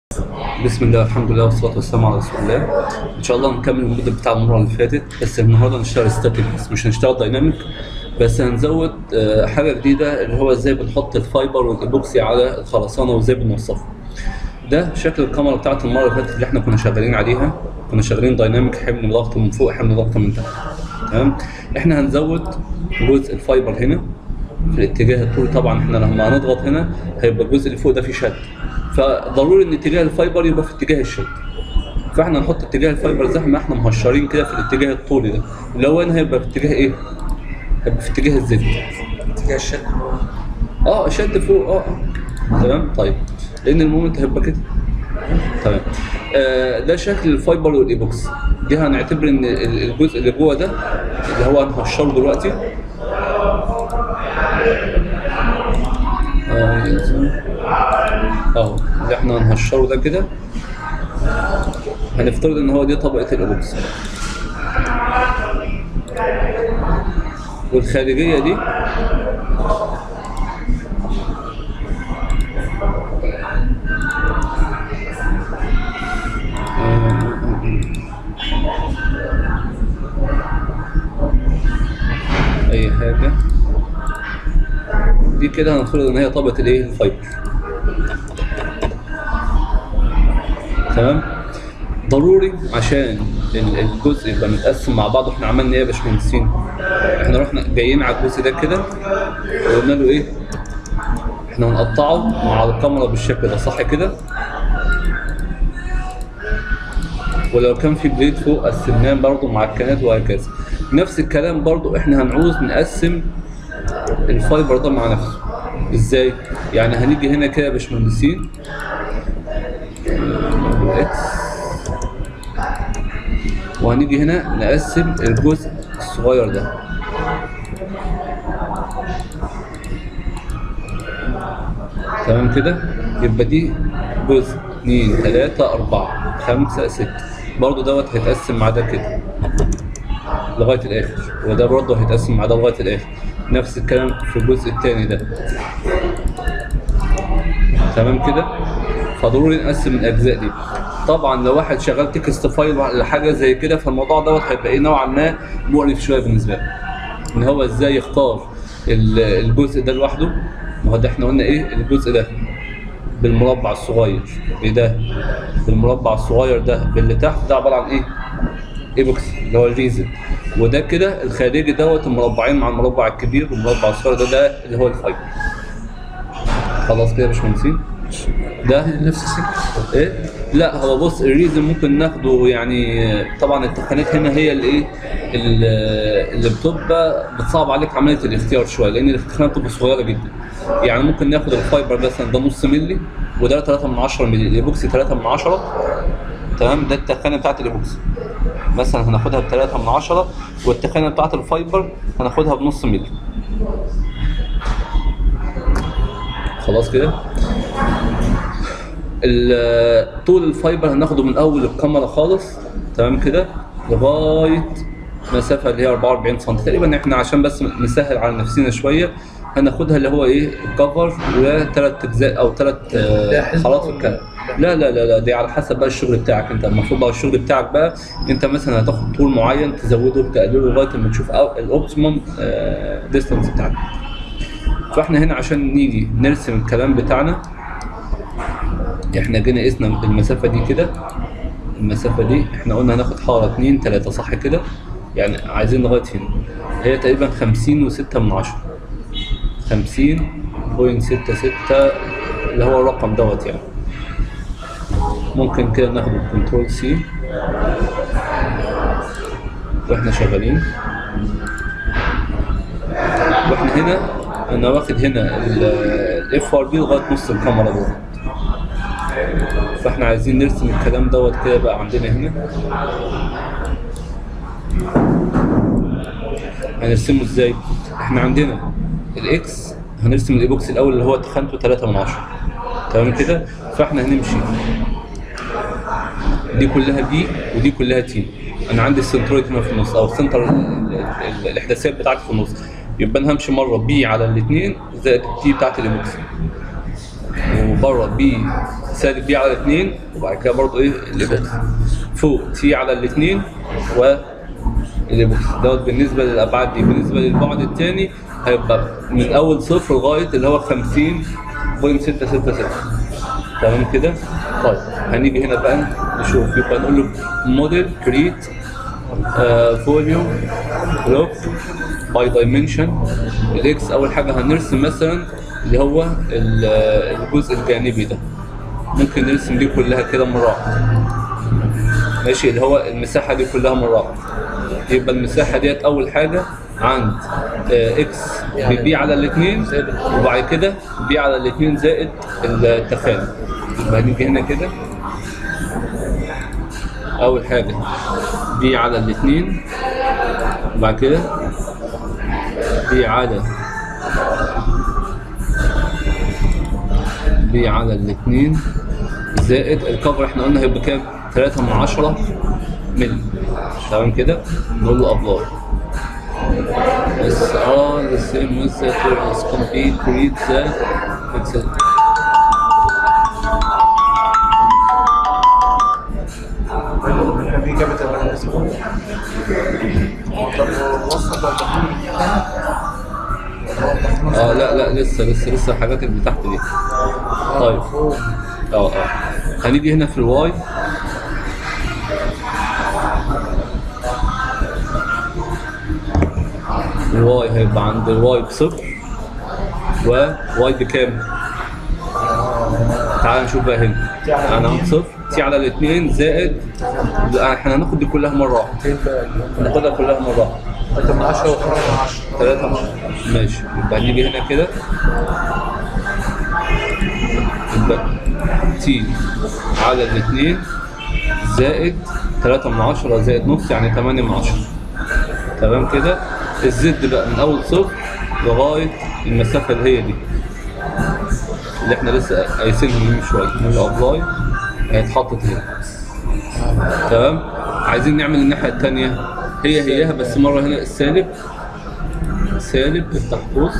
بسم الله الحمد لله والصلاه والسلام على رسول الله ان شاء الله نكمل الموديل بتاع المره اللي فاتت بس النهارده هنشتغل ستاتيك بس مش هنشتغل دايناميك بس هنزود آه، حاجه جديده اللي هو ازاي بنحط الفايبر والايبوكسي على الخرسانه وازاي بنوصفها ده شكل الكاميرا بتاعت المره اللي فاتت اللي احنا كنا شغالين عليها كنا شغالين دايناميك حمل ضغط من فوق حمل ضغط من تحت تمام احنا هنزود جزء الفايبر هنا في الاتجاه الطولي طبعا احنا لما هنضغط هنا هيبقى الجزء اللي فوق ده فيه شد فضروري ان اتجاه الفايبر يبقى في اتجاه الشد فاحنا نحط اتجاه الفايبر زي ما احنا مهشرين كده في الاتجاه الطولي ده لو هنا هيبقى في اتجاه ايه؟ هيبقى في اتجاه الزد اتجاه الشد اه شد فوق اه آه. تمام طيب لان المومنت هيبقى كده تمام آه ده شكل الفايبر والايبوكس دي هنعتبر ان ال- الجزء اللي جوه ده اللي هو هنهشره دلوقتي اه اهو اللي احنا هنهشره ده كده هنفترض ان هو دي طبقه الايبوكس والخارجيه دي اي حاجه دي كده هنفترض ان هي طبقه الايه الفايبر تمام ضروري عشان ال- الجزء يبقى متقسم مع بعض احنا عملنا ايه يا باشمهندسين احنا رحنا جايين على الجزء ده كده وقلنا له ايه احنا هنقطعه مع الكاميرا بالشكل ده صح كده ولو كان في بليد فوق قسمناه برضه مع الكنات وهكذا نفس الكلام برضه احنا هنعوز نقسم الفايبر ده مع نفسه ازاي يعني هنيجي هنا كده يا باشمهندسين اكس وهنيجي هنا نقسم الجزء الصغير ده تمام كده يبقى دي جزء اتنين تلاتة أربعة خمسة ستة برضه دوت هيتقسم مع ده كده لغاية الآخر وده برضه هيتقسم مع ده لغاية الآخر نفس الكلام في الجزء التاني ده تمام كده فضروري نقسم الاجزاء دي طبعا لو واحد شغال تكست فايل ولا حاجه زي كده فالموضوع دوت هيبقى ايه نوعا ما مقرف شويه بالنسبه له ان هو ازاي يختار ال- الجزء ده لوحده ما هو ده احنا قلنا ايه الجزء ده بالمربع الصغير بده بالمربع الصغير ده باللي تحت ده عباره عن ايه ايبوكس اللي هو الريزن وده كده الخارجي دوت المربعين مع المربع الكبير والمربع الصغير ده ده اللي هو الفايبر خلاص كده يا باشمهندسين ده نفس السكه ايه لا هو بص الريزن ممكن ناخده يعني طبعا التقنيات هنا هي اللي ايه اللي اللي بتبقى بتصعب عليك عمليه الاختيار شويه لان الاختيارات بتبقى صغيره جدا يعني ممكن ناخد الفايبر مثلا ده نص مللي وده 3 من 10 مللي الايبوكسي 3 من 10 تمام ده التخانه بتاعت الايبوكسي مثلا هناخدها ب 3 من 10 والتخانه بتاعت الفايبر هناخدها بنص مللي خلاص كده ال- طول الفايبر هناخده من اول الكاميرا خالص تمام كده لغايه مسافه اللي هي 44 سم تقريبا احنا عشان بس نسهل على نفسنا شويه هناخدها اللي هو ايه الكفر وثلاث اجزاء او ثلاث ده حزب حالات في ولا- الكلام لا لا لا لا دي على حسب بقى الشغل بتاعك انت المفروض بقى الشغل بتاعك بقى انت مثلا هتاخد طول معين تزوده تقلله لغايه ما تشوف الاوبتيمم ديستانس بتاعك فاحنا هنا عشان نيجي نرسم الكلام بتاعنا احنا جينا قسنا المسافه دي كده المسافه دي احنا قلنا هناخد حاره 2 3 صح كده يعني عايزين لغايه هنا هي تقريبا 50 و6 من 10 50.66 اللي هو الرقم دوت يعني ممكن كده ناخد كنترول سي واحنا شغالين واحنا هنا انا واخد هنا الاف ار بي لغايه نص الكاميرا دوت فاحنا عايزين نرسم الكلام دوت كده بقى عندنا هنا هنرسمه ازاي؟ احنا عندنا الاكس هنرسم الايبوكس الاول اللي هو تخانته 3 من 10 تمام كده؟ فاحنا هنمشي دي كلها بي ودي كلها تي انا عندي السنترويد هنا في النص او السنتر ال- ال- الاحداثيات بتاعتي في النص يبقى انا همشي مره بي على الاثنين زائد التي بتاعت الايبوكس وبره بي سالب بي على الاثنين وبعد كده برضه ايه الايبوكس فوق تي على الاثنين و الايبوكس دوت بالنسبه للابعاد دي بالنسبه للبعد الثاني هيبقى من اول صفر لغايه اللي هو 50.666 تمام كده؟ طيب هنيجي هنا بقى نشوف يبقى نقول له موديل كريت فوليوم لوك باي دايمنشن الاكس اول حاجه هنرسم مثلا اللي هو ال- الجزء الجانبي ده ممكن نرسم دي كلها كده مره واحده ماشي اللي هو المساحه دي كلها مره واحده يبقى المساحه ديت اول حاجه عند آه، اكس بي على الاثنين وبعد كده بي على الاثنين زائد التخانق يبقى هنيجي هنا كده اول حاجه بي على الاثنين وبعد كده بي على بي على الاثنين زائد الكفر احنا قلنا هيبقى كام؟ 3 من 10 مللي تمام كده؟ نقول له ابلاي اس ار the same with the is complete create the pixel في كابيتال ولا اسمه طب وصل اه لا لا لسه لسه لسه الحاجات اللي تحت دي طيب اه اه هنيجي هنا في الواي الواي هيبقى عند الواي بصفر وواي بكام؟ تعال نشوف بقى هنا انا عند صفر تي على الاثنين زائد لا احنا هناخد دي كلها مره واحده فين بقى هناخدها كلها مره واحده 3 من 10 و 5 من 10 ثلاثة ماشي يبقى هنيجي هنا كده يبقى تي على الاثنين زائد ثلاثة من عشرة زائد نص يعني ثمانية من عشرة تمام كده الزد بقى من أول صفر لغاية المسافة اللي هي دي اللي احنا لسه قايسينها من شوية من الأبلاي هيتحطت هنا تمام عايزين نعمل الناحية التانية هي هيها بس مرة هنا السالب سالب افتح قوس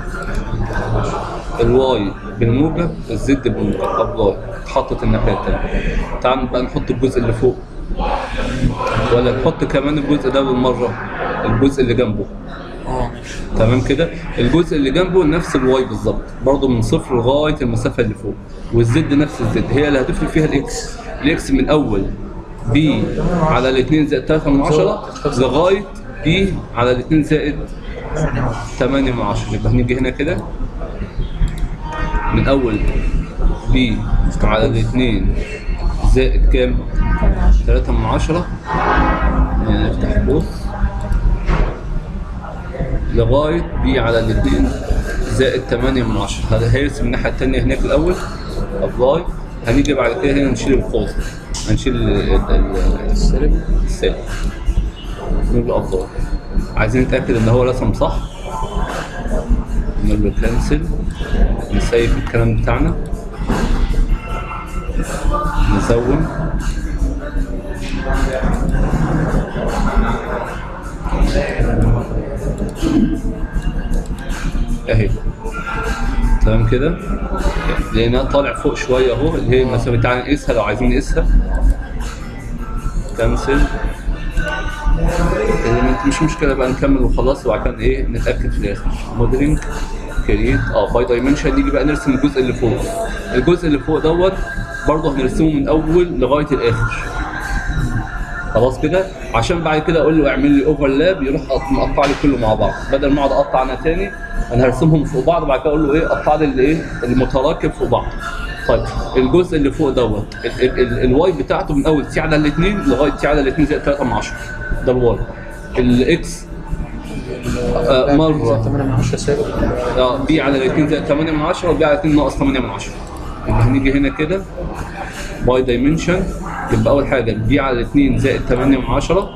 الواي بالموجب الزد بالموجب ابلاي اتحطت الناحيه التانيه تعال بقى نحط الجزء اللي فوق ولا نحط كمان الجزء ده بالمره الجزء اللي جنبه اه تمام كده الجزء اللي جنبه نفس الواي بالظبط برضه من صفر لغايه المسافه اللي فوق والزد نفس الزد هي اللي هتفرق فيها الاكس الاكس من اول بي على الاثنين زائد 3 من 10 لغايه بي على الاثنين زائد 8 من 10 يبقى هنيجي هنا كده من اول بي على الاثنين زائد كام؟ 3 من 10 يعني نفتح قوس لغايه بي على الاثنين زائد 8 من 10 هذا هيرسم الناحيه الثانيه هناك الاول ابلاي هنيجي بعد كده هنا نشيل القوس هنشيل ال- ال- السالب السالب نقول له ابلاي عايزين نتاكد ان هو رسم صح نقول له كنسل نسيف الكلام بتاعنا نزود اهي تمام كده لقيناها طالع فوق شويه اهو اللي هي المسافه بتاعنا نقيسها لو عايزين نقيسها كنسل مش مشكله بقى نكمل وخلاص وبعد كده ايه نتاكد في الاخر موديلنج كريت اه باي دايمنشن نيجي بقى نرسم الجزء اللي فوق الجزء اللي فوق دوت برضه هنرسمه من اول لغايه الاخر خلاص كده عشان بعد كده اقول له اعمل لي اوفرلاب يروح قط- مقطع لي كله مع بعض بدل ما اقعد اقطع انا تاني انا هرسمهم فوق بعض وبعد كده اقول له ايه قطع لي الايه المتراكب فوق بعض طيب الجزء اللي فوق دوت ال- ال- ال- الواي بتاعته من اول تي على الاثنين لغايه تي على الاثنين زائد 3 من 10 ده الواي الاكس آه، مره 8 من 10 سالب اه بي على الاثنين زائد 8 من 10 وبي على الاثنين ناقص 8 من 10 يبقى هنيجي هنا كده باي دايمنشن يبقى اول حاجه بي على الاثنين زائد 8 من 10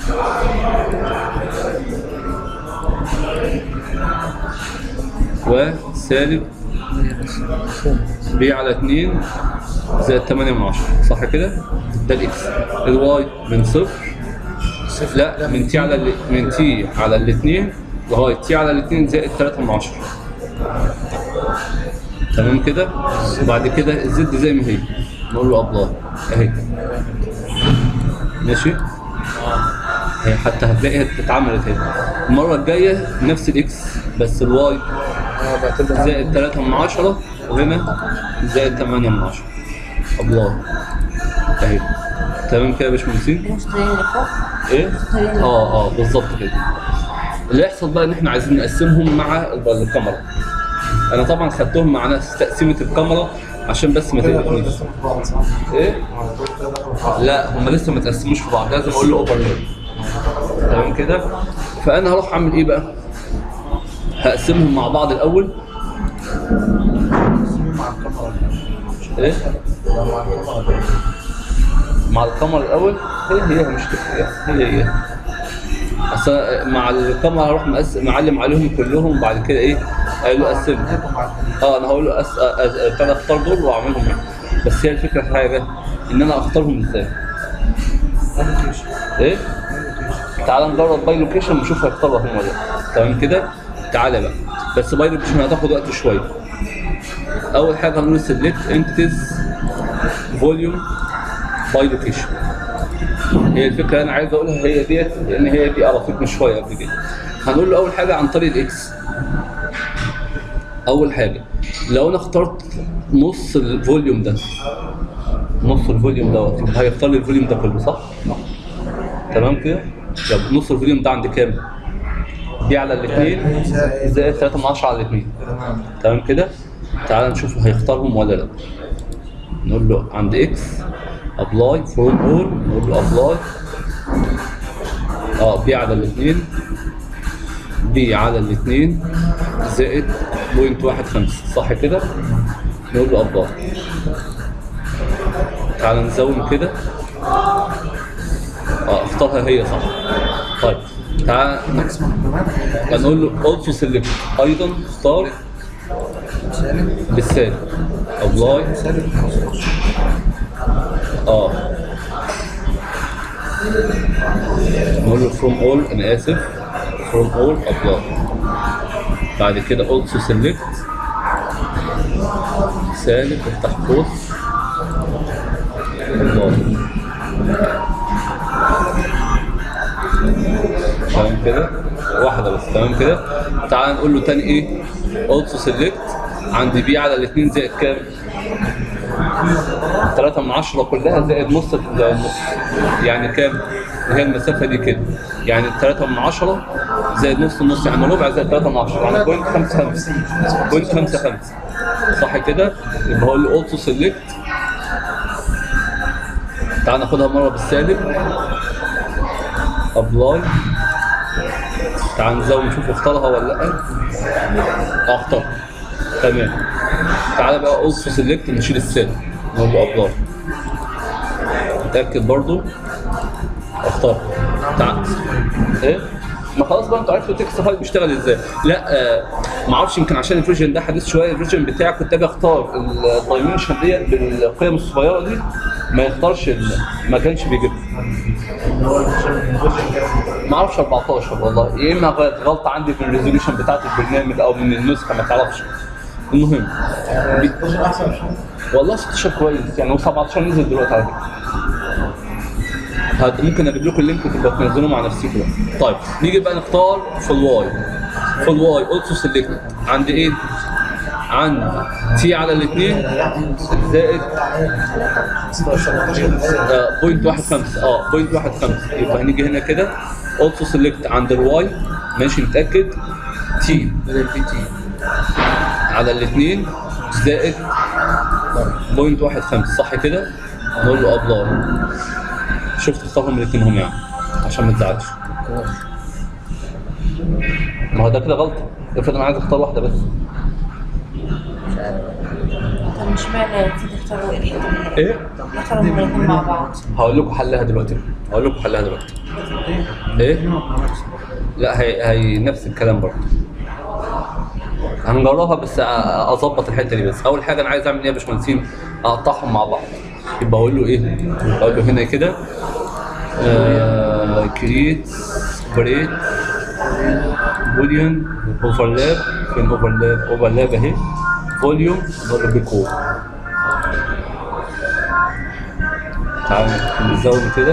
وسالب بي على 2 زائد 8 من 10 صح كده؟ ده الاكس الواي من صفر لا من تي على ال- من تي على الاثنين لغايه تي على الاثنين زائد 3 من 10 تمام كده وبعد كده الزد زي ما هي نقول له ابلاي اهي ماشي هي حتى هتلاقيها اتعملت اهي المره الجايه نفس الاكس بس الواي اه بعتبر زائد 3 من 10 وهنا زائد 8 من 10 ابلاي اهي تمام كده يا باشمهندسين مسترين لفوق ايه اه اه بالظبط كده اللي يحصل بقى ان احنا عايزين نقسمهم مع الكاميرا انا طبعا خدتهم مع ناس تقسيمه الكاميرا عشان بس ما تقلقنيش ايه لا هم لسه ما تقسموش في بعض لازم اقول له اوفر تمام كده فانا هروح اعمل ايه بقى هقسمهم مع بعض الاول مع الكاميرا ايه لا مع الكاميرا مع الكاميرا الاول هي هي مش تفرق هي هي اصل مع الكاميرا هروح مقسم معلم عليهم كلهم وبعد كده ايه قال له قسمهم مع الكاميرا اه انا هقول له أس... أ- أ- ابتدي اختار دول واعملهم هنا. بس هي الفكره في حاجه ان انا اختارهم ازاي ايه تعال نجرب باي لوكيشن ونشوف هيختاروا هم ولا لا تمام كده تعالى بقى بس باي لوكيشن هتاخد وقت شويه اول حاجه هنقول سيلكت انتيتيز فوليوم باي لوكيشن هي الفكره اللي انا عايز اقولها هي ديت لان هي دي قرفتني شويه قبل كده هنقول له اول حاجه عن طريق الاكس اول حاجه لو انا اخترت نص الفوليوم ده نص الفوليوم دوت يبقى هيختار لي الفوليوم ده كله صح؟ تمام كده؟ طب نص الفوليوم ده عند كام؟ دي على الاثنين زائد 3 من 10 على الاثنين تمام تمام كده؟ تعال نشوف هيختارهم ولا لا نقول له عند اكس ابلاي فروم اول نقول له ابلاي اه بي على الاثنين بي على الاثنين زائد بوينت واحد خمسة صح كده؟ نقول له ابلاي تعال نزوم كده اه اختارها هي صح طيب تعال ماكسيمم كمان هنقول له اولسو سيلكت ايضا اختار سالب بالسالب ابلاي سالب 15 اه نقول له فروم اول انا اسف فروم اول ابلاي بعد كده اولسو سيلكت سالب افتح قوس ابلاي تمام كده واحدة بس تمام كده تعال نقول له تاني ايه اولسو سيلكت عند بي على الاثنين زائد كام؟ 3 من 10 كلها زائد نص النص يعني كام؟ هي المسافة دي كده يعني 3 من 10 زائد نص النص يعني ربع زائد 3 من 10 يعني بوينت 5 5 بوينت 5 5 صح كده؟ يبقى هو اللي اولسو سيلكت تعال ناخدها مرة بالسالب ابلاي تعال نزود نشوف اختارها ولا لا اه اختار تمام تعالى بقى اولسو سيلكت نشيل السالب نقول له ابلاي نتاكد برضو اختار تعال ايه ما خلاص بقى انتوا عرفتوا تكست فايل بيشتغل ازاي لا آه ما اعرفش يمكن عشان الفيرجن ده حديث شويه الفيرجن بتاعي كنت اجي اختار الدايمنشن ديت بالقيم الصغيره دي ما يختارش ال- ما كانش بيجيبها اللي هو الفيرجن كام ما اعرفش 14 والله يا اما غلط- غلطه عندي في الريزوليوشن بتاعت البرنامج او من النسخه ما تعرفش المهم بي- 16 احسن شويه والله 16 كويس يعني هو 17 نزل دلوقتي على فكره هت- ممكن اجيب لكم اللينك وتبقى تنزلوه مع نفسكم بقى. طيب نيجي بقى نختار في الواي في الواي اولسو سيلكت عند ايه؟ عند تي على الاثنين زائد 16 آه، بوينت واحد خمسة اه بوينت واحد خمسة يبقى هنيجي هنا كده اولسو سيلكت عند الواي ماشي نتاكد تي بدل بي تي على الاثنين زائد بوينت واحد خمسة صح كده؟ نقول له ابلاي شفت اختارهم الاثنين هم يعني عشان ما تزعلش ما هو ده كده غلطة افرض انا عايز اختار واحدة بس طب مش معنى المفروض يختاروا ايه؟ ايه؟ يختاروا هما الاثنين مع بعض هقول لكم حلها دلوقتي هقول لكم حلها دلوقتي ايه؟ لا هي هي نفس الكلام برضه هنجربها بس أ- اظبط الحته دي بس اول حاجه انا عايز اعمل ايه يا باشمهندسين اقطعهم مع بعض يبقى اقول له ايه اقول له هنا كده كريت بريت بوليان اوفرلاب فين اوفرلاب اوفرلاب اهي فوليوم ضرب بكور تعال نزود كده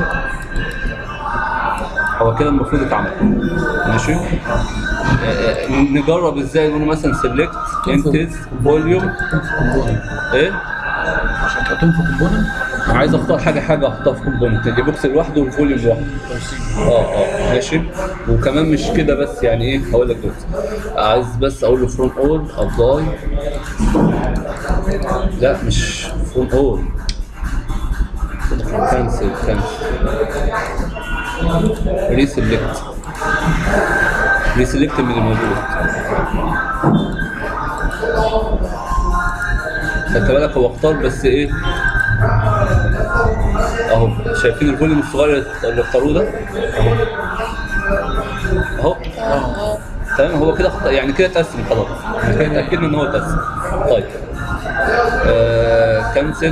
هو كده المفروض يتعمل ماشي آه، آه، نجرب ازاي نقول مثلا سيلكت انتز فوليوم ايه عشان تحطهم في كومبوننت عايز اختار حاجه حاجه احطها في كومبوننت دي بوكس لوحده والفوليوم لوحده اه اه ماشي وكمان مش كده بس يعني ايه هقول لك دلوقتي عايز بس اقول له فروم اول ابلاي لا مش فروم اول كانسل كانسل ريسلكت ريسلكت من الموجود خدت بالك هو اختار بس ايه اهو شايفين الفوليوم الصغير اللي اختاروه ده اهو اه تمام هو كده اخت- يعني كده اتقسم خلاص احنا كده اتاكدنا ان هو اتقسم طيب آه كنسل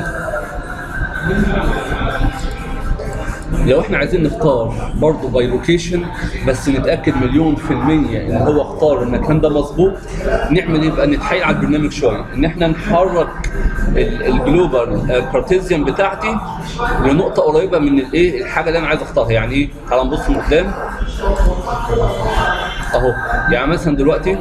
لو احنا عايزين نختار برضه باي لوكيشن بس نتاكد مليون في الميه ان هو اختار المكان ده مظبوط نعمل ايه بقى نتحايل على البرنامج شويه ان احنا نحرك ال- الجلوبال كارتيزيان بتاعتي لنقطه قريبه من الايه الحاجه اللي انا عايز اختارها يعني ايه تعال نبص من قدام اهو يعني مثلا دلوقتي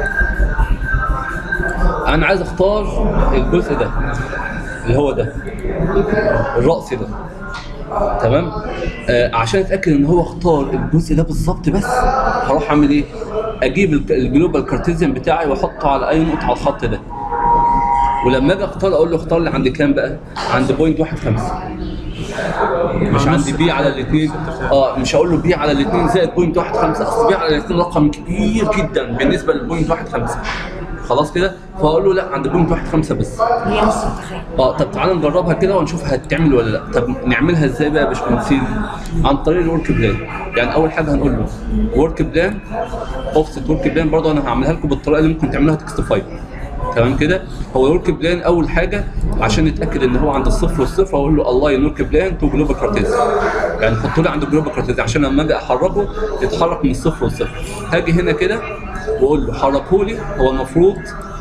انا عايز اختار الجزء ده اللي هو ده الرأس ده تمام آه عشان اتاكد ان هو اختار الجزء ده بالظبط بس هروح اعمل ايه اجيب الك- الجلوبال كارتيزيان بتاعي واحطه على اي نقطه على الخط ده ولما اجي اختار اقول له اختار لي عند كام بقى عند بوينت واحد خمسة مش عندي بي على الاثنين اه مش هقول له بي على الاثنين زائد بوينت واحد خمسة اصل بي على الاثنين رقم كبير جدا بالنسبه للبوينت واحد خمسة خلاص كده فاقول له لا عند بوينت واحد خمسة بس هي نص التخيل اه طب تعالى نجربها كده ونشوف هتتعمل ولا لا طب نعملها ازاي بقى يا باشمهندسين عن طريق الورك بلان يعني اول حاجه هنقول له ورك بلان اوفست ورك بلان برضه انا هعملها لكم بالطريقه اللي ممكن تعملوها تكست فايل تمام كده هو الورك بلان اول حاجه عشان نتاكد ان هو عند الصفر والصفر اقول له الله ورك بلان تو جلوبال كارتيز يعني حطوا لي عند الجلوبال كارتيز عشان لما اجي احركه يتحرك من الصفر والصفر هاجي هنا كده واقول له حركه لي هو المفروض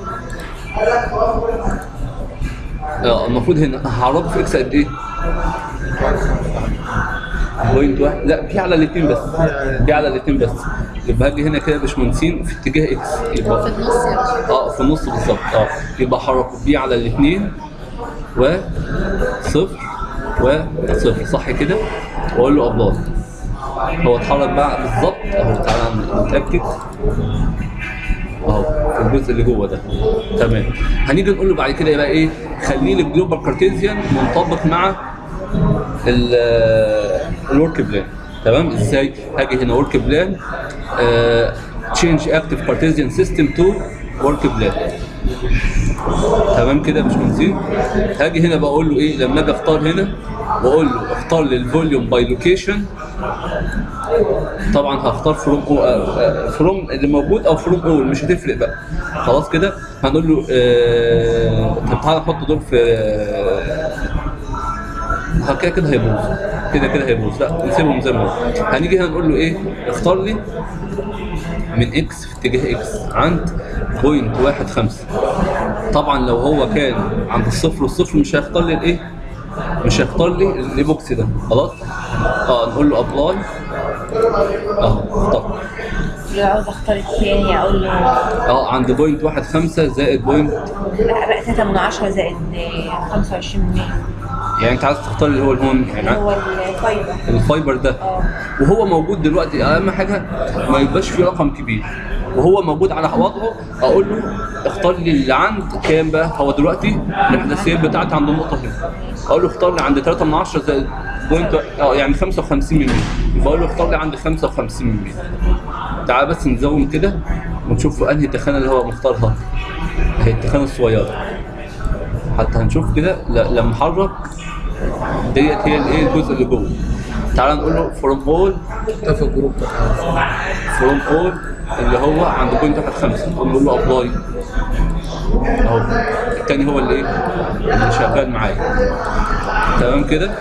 اه المفروض هنا هعرضه في اكس قد ايه؟ بوينت واحد لا في على الاثنين بس في على الاثنين بس يبقى هاجي هنا كده يا باشمهندسين في اتجاه اكس في يبقى النص يا باشا اه في النص بالظبط اه يبقى حركه بي على الاثنين وصفر وصفر صح كده واقول له ابلاي هو اتحرك بقى بالظبط اهو تعالى نتاكد اهو في الجزء اللي جوه ده تمام هنيجي نقول له بعد كده يبقى ايه خليه لي الجلوبال كارتيزيان منطبق مع الورك بلان تمام ازاي هاجي هنا ورك بلان تشينج اكتف كارتيزيان سيستم تو ورك بلان تمام كده يا باشمهندسين هاجي هنا بقول له ايه لما اجي اختار هنا واقول له اختار لي الفوليوم باي لوكيشن طبعا هختار فروم فروم اللي موجود او فروم اول مش هتفرق بقى خلاص كده هنقول له آه، طب تعالى نحط دول في آه، كده كده هيبوظ كده كده هيبوظ لا نسيبهم زي ما هو هنيجي هنا نقول له ايه اختار لي من اكس في اتجاه اكس عند بوينت واحد خمسة طبعا لو هو كان عند الصفر والصفر مش هيختار لي الايه مش هيختار لي الايبوكس ده خلاص اه نقول له ابلاي اهو اختار لو عاوز اختار الثاني اقول له اه عند بوينت واحد خمسة زائد بوينت لا بقى 3 من 10 زائد 25 من 100 يعني انت عايز تختار اللي هو الهون اللي يعني هو الفايبر الفايبر ده اه وهو موجود دلوقتي اهم حاجه ما يبقاش فيه رقم كبير وهو موجود على وضعه اقول له اختار لي اللي عند كام بقى هو دلوقتي الاحداثيات بتاعتي عند النقطه هنا اقول له اختار لي عند 3 من 10 زائد بوينت اه يعني 55 من 100 يبقى اقول له اختار لي عند 55 من 100 تعال بس نزوم كده ونشوف انهي التخانه اللي هو مختارها هي التخانه الصغيره حتى هنشوف كده ل- لما احرك ديت هي الايه الجزء اللي جوه تعال نقول له فروم اول ده في الجروب ده فروم اول اللي هو عند بوينت واحد خمسة نقول له ابلاي اهو التاني هو اللي ايه اللي شغال معايا تمام كده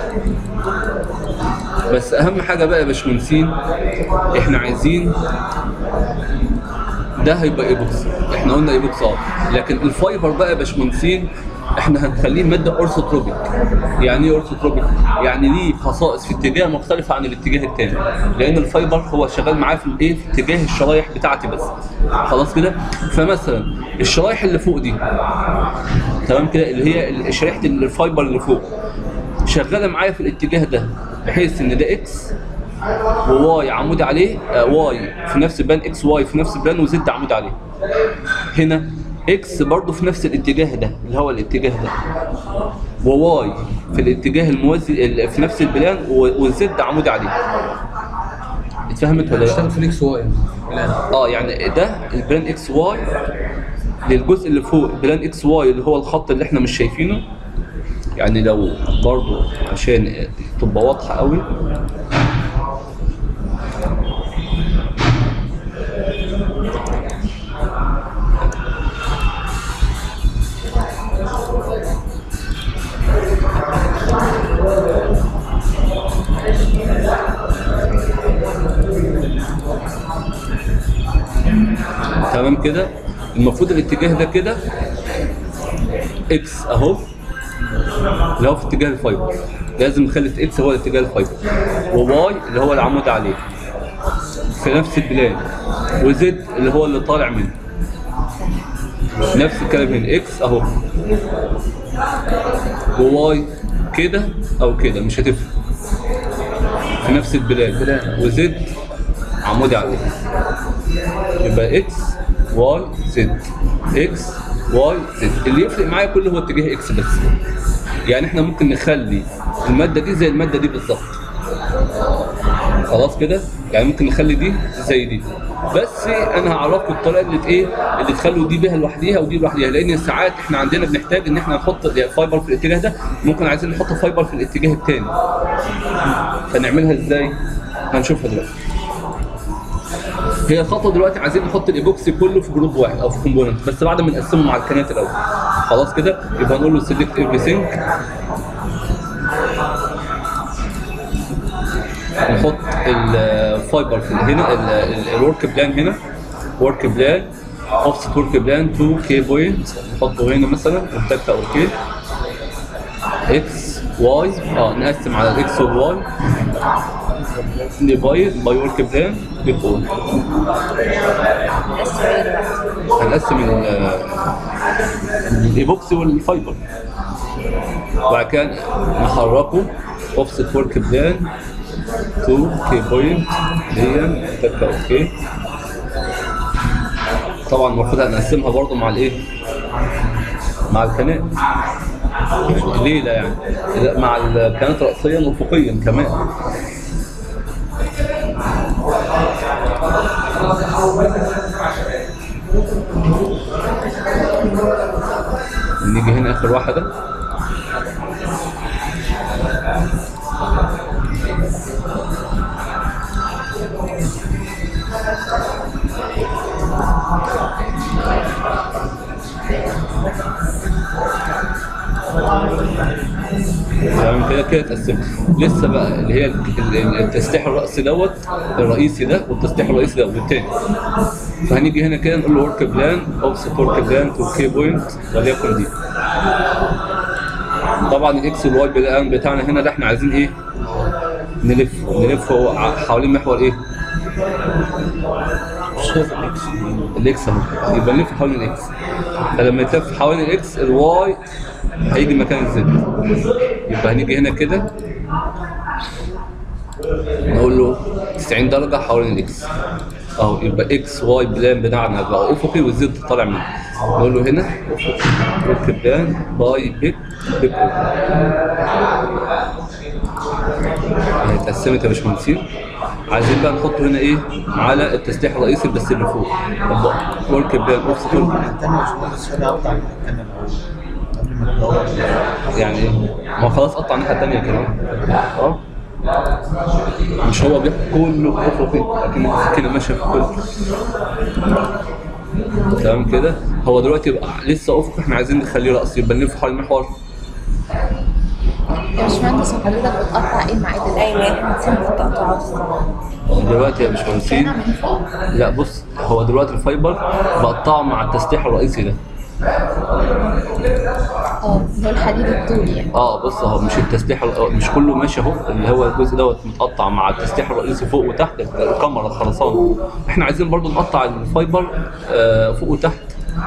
بس اهم حاجه بقى يا باشمهندسين احنا عايزين ده هيبقى ايبوكس احنا قلنا ايبوكس اه لكن الفايبر بقى يا باشمهندسين احنا هنخليه ماده اورثوتروبيك يعني ايه اورثوتروبيك يعني ليه خصائص في اتجاه مختلفه عن الاتجاه الثاني لان الفايبر هو شغال معاه في الايه في اتجاه الشرايح بتاعتي بس خلاص كده فمثلا الشرايح اللي فوق دي تمام كده اللي هي شريحه الفايبر اللي فوق شغاله معايا في الاتجاه ده بحيث ان ده اكس وواي عمود عليه آه واي في نفس البلان اكس واي في نفس البلان وزد عمود عليه هنا اكس برضه في نفس الاتجاه ده اللي هو الاتجاه ده وواي في الاتجاه الموازي ال- في نفس البلان و- وزد عمود عليه اتفهمت ولا لا؟ اشتغل في الاكس واي الان اه يعني ده البلان اكس واي للجزء اللي فوق بلان اكس واي اللي هو الخط اللي احنا مش شايفينه يعني لو برضو عشان تبقى واضحه قوي تمام كده المفروض الاتجاه ده كده اكس اهو اللي هو في اتجاه الفايبر لازم نخلي اكس هو الاتجاه الفايبر وواي اللي هو العمود عليه في نفس البلان وزد اللي هو اللي طالع منه نفس الكلام هنا اكس اهو وواي كده او كده مش هتفرق في نفس البلان بلان. وزد عمودي عليه يبقى اكس واي زد اكس واي زد اللي يفرق معايا كله هو اتجاه اكس بس يعني احنا ممكن نخلي الماده دي زي الماده دي بالظبط خلاص كده يعني ممكن نخلي دي زي دي بس انا هعرفكم الطريقه اللي ايه اللي تخلوا دي بيها لوحديها ودي لوحديها لان ساعات احنا عندنا بنحتاج ان احنا نحط فايبر في الاتجاه ده ممكن عايزين نحط فايبر في الاتجاه الثاني فنعملها ازاي هنشوفها دلوقتي هي الخطوه دلوقتي عايزين نحط الايبوكسي كله في جروب واحد او في كومبوننت بس بعد ما نقسمه مع الكنات الاول خلاص كده يبقى نقول له سيلكت ايفري ثينج نحط الفايبر في هنا الورك بلان هنا ورك بلان اوفست ورك بلان 2 كي بوينت نحطه هنا مثلا ونتك اوكي اكس واي اه نقسم على الاكس والواي ديفايد باي ورك بلان بيكون بس ايه دلوقتي هنقسم ال- الايبوكسي والفايبر وبعد كده نحركه اوفست ورك بلان 2 كي بوينت دي تكه اوكي طبعا المفروض هنقسمها برضو مع الايه مع القناه ليه لا يعني لا مع القناه راسيا وافقيا كمان نيجي هنا اخر واحده تمام كده كده اتقسمت لسه بقى اللي هي ال- ال- التسليح الرأسي دوت الرئيسي ده والتسليح الرئيسي ده والتاني فهنيجي هنا كده نقول له ورك بلان اوفست ورك بلان تو كي بوينت وليكن دي طبعا الاكس والواي بلان بتاعنا هنا ده احنا عايزين ايه نلف نلف هو ع- حوالين محور ايه الاكس اهو يبقى نلف حوالين الاكس فلما يتلف حوالين الاكس الواي هيجي مكان الزد يبقى هنيجي هنا كده نقول له 90 درجة حوالين الاكس اهو يبقى اكس واي بلان بتاعنا بقى افقي والزد طالع منه نقول له هنا افقي ورك بلان باي بيك بيك أوف. هي اتقسمت يا باشمهندسين عايزين بقى نحطه هنا ايه على التسليح الرئيسي بس اللي فوق ورك بلان اوفست الثانية مش بس حاجة أقطع المكان الأول قبل ما تدور يعني ما خلاص قطع الناحيه الثانيه كمان اه مش هو بياخد كله افقي لكن كده ماشيه في كله تمام كده هو دلوقتي يبقى لسه افق احنا عايزين نخليه رأس يبقى نلف حوالين المحور يا باشمهندس وحضرتك بتقطع ايه مع ايد ايوه احنا نسيب التقطعات دلوقتي يا باشمهندسين هنا من فوق لا بص هو دلوقتي الفايبر بقطعه مع التسليح الرئيسي ده اه اللي هو الحديد الطولي يعني اه بص اهو مش التسليح ال- مش كله ماشي اهو اللي هو الجزء دوت متقطع مع التسليح الرئيسي فوق وتحت الكاميرا الخرسانه احنا عايزين برضو نقطع الفايبر آه فوق وتحت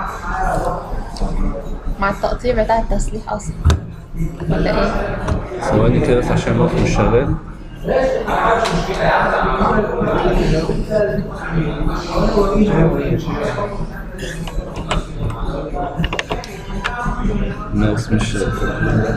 مع التقطيع بتاع التسليح اصلا ولا ايه؟ ثواني كده بس عشان الموقف مش شغال الماوس مش شغال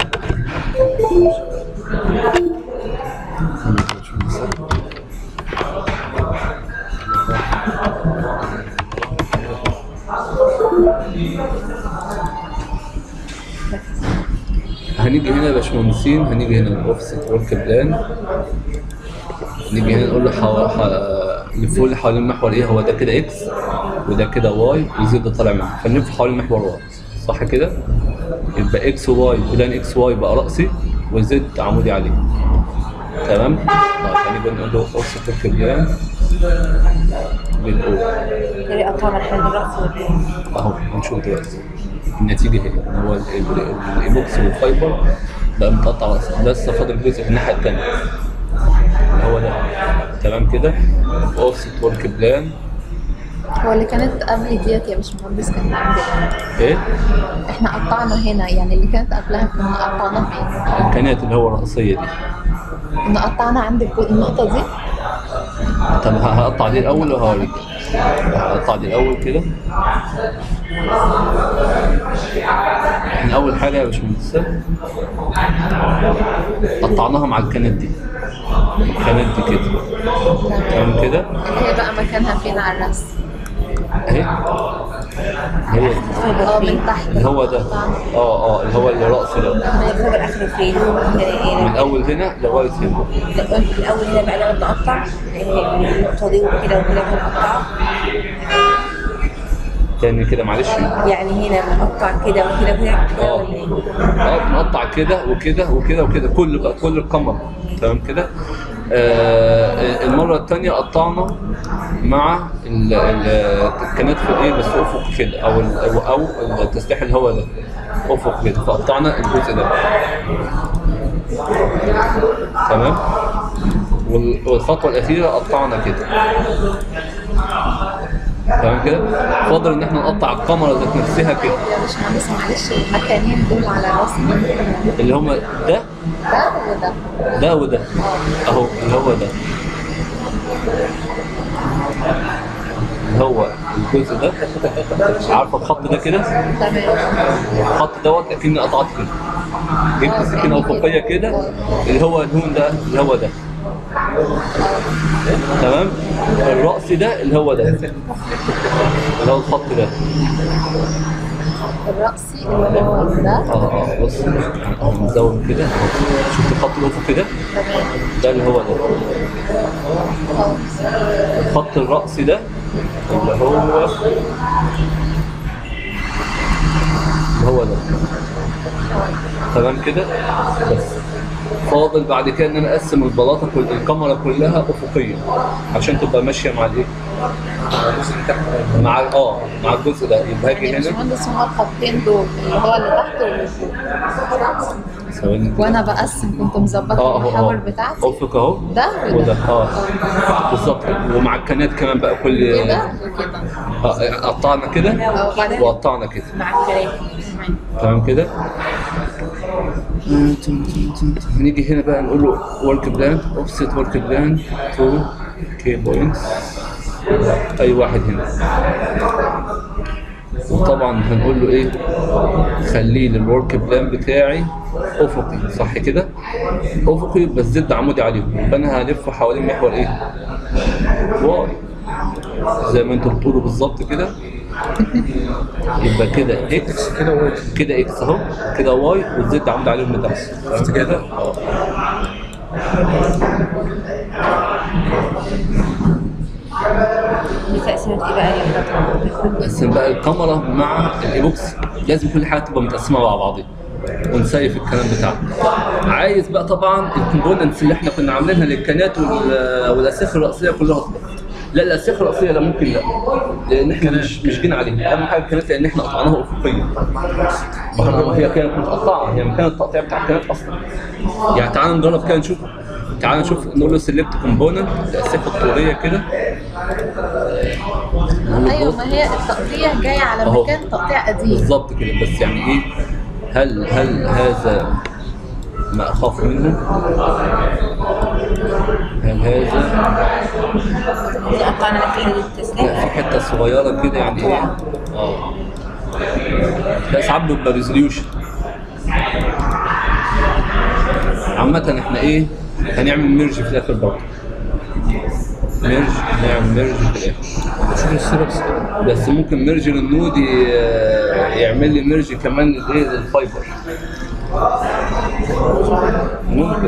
هنيجي هنا يا باشمهندسين هنيجي هنا الاوفست ورك بلان نيجي هنا نقول له حو... ح... لفوق اللي حوالين المحور ايه هو ده كده اكس وده كده واي وزد ده طالع معاه فنلف حوالين المحور واي صح كده؟ يبقى اكس وواي بلان اكس واي بقى رأسي وزد عمودي عليه تمام؟ طيب هنيجي نقول له اوفست ورك بلان بالاو اللي قطعنا الحل الرأس والدين اهو هنشوف دلوقتي النتيجه هي ان هو ال- ال- الايبوكس والفايبر بقى متقطع راسي لسه فاضل جزء في الناحيه الثانيه اللي هو ده تمام كده اوفست ورك بلان هو اللي كانت قبل ديت يا باشمهندس كانت عند ايه؟ ايه احنا قطعنا هنا يعني اللي كانت قبلها كنا قطعنا فين؟ الامكانيات اللي هو الرئيسيه دي كنا قطعنا عند الجو- النقطة دي طب ه- هقطع دي الاول وهوريك هقطع دي الاول كده احنا اول حاجه يا باشمهندس قطعناها مع الكنات دي الكنات دي كده تمام كده اللي هي بقى مكانها فين على الرسم اهي هي دي. اه من تحت اللي هو ده اه اه اللي هو اللي رأسه ده الفايبر اخره فين؟ من اول هنا لغايه هنا الاول هنا بقى نقعد نقطع النقطه دي وكده وكده بنقطع تاني كده معلش يعني هنا بنقطع كده وكده وكده كده اه ولا ايه؟ اه بنقطع كده وكده وكده وكده كل بقى كل القمر تمام كده آه المره الثانيه قطعنا مع ال- ال- الكنات في ايه بس افق كده او ال- او أو التسليح اللي هو ده افق كده فقطعنا الجزء ده تمام وال- والخطوه الاخيره قطعنا كده تمام كده فاضل ان احنا نقطع الكاميرا ذات نفسها كده يا باشمهندس معلش المكانين دول على الرسم اللي هم ده ده وده ده وده اهو اللي هو ده اللي هو الجزء ده عارفه الخط ده كده تمام الخط دوت اكني قطعت كده جبت سكينه افقيه كده اللي هو الهون ده اللي هو ده تمام الرأس ده اللي هو ده اللي هو الخط ده الرأسي اللي هو ده اه اه بص هنزود كده أهو. شفت الخط الافقي ده تمام ده اللي هو ده اه الخط الرأسي ده اللي هو اللي هو ده تمام كده بس فاضل بعد كده ان انا اقسم البلاطه كل الكاميرا كلها افقيه عشان تبقى ماشيه مع الايه؟ مع اه مع الجزء ده يبقى يعني هاجي يا هنا باشمهندس هما الخطين دول اللي هو اللي تحت واللي فوق ثواني كده. وانا بقسم كنت مظبطه اه اهو المحاور اه بتاعتي افق اهو ده وده وده اه بالظبط ومع الكنات كمان بقى كل كده وكده آه، قطعنا كده أو كده. وقطعنا كده مع الكلام تمام كده هنيجي هنا بقى نقول له ورك بلان اوفست ورك بلان تو كي بوينتس اي واحد هنا وطبعا هنقول له ايه خليه للورك بلان بتاعي افقي صح كده افقي بس زد عمودي عليهم يبقى انا هلف حوالين محور ايه واي زي ما انتوا بتقولوا بالظبط كده يبقى كده اكس كده واي كده اكس اهو كده واي والزد عمود عليهم لتحت تمام كده اه بتقسيمات ايه بقى اللي احنا بس بقى الكاميرا مع الايبوكس لازم كل حاجه تبقى متقسمه مع بعضها ونسيف الكلام بتاعنا عايز بقى طبعا الكومبوننتس اللي احنا كنا عاملينها للكنات وال- والاسياخ الرئيسيه كلها تطلع لا الاسياخ الرئيسيه لا ممكن لا لان احنا مش مش جينا عليها اهم حاجه الكنات لان احنا قطعناها افقيا برضه هي كانت متقطعه هي مكان التقطيع بتاع الكنات اصلا يعني تعال نجرب كده نشوف تعال نشوف نقول له سيلكت كومبوننت الاسياخ الطوليه كده نقول له ايوه بص. ما هي التقطيع جاي على أهو. مكان تقطيع قديم بالظبط كده بس يعني ايه هل هل هذا ما اخاف منه؟ هل هذا اللي قطعنا لك ايه لا التسليم في حته صغيره كده يعني ايه؟ اه لا ساعات بيبقى ريزوليوشن عامة احنا ايه؟ هنعمل ميرج في الاخر برضه ميرج نعمل ميرج في الاخر بس ممكن ميرج للنود ي- يعمل لي ميرج كمان للايه للفايبر ممكن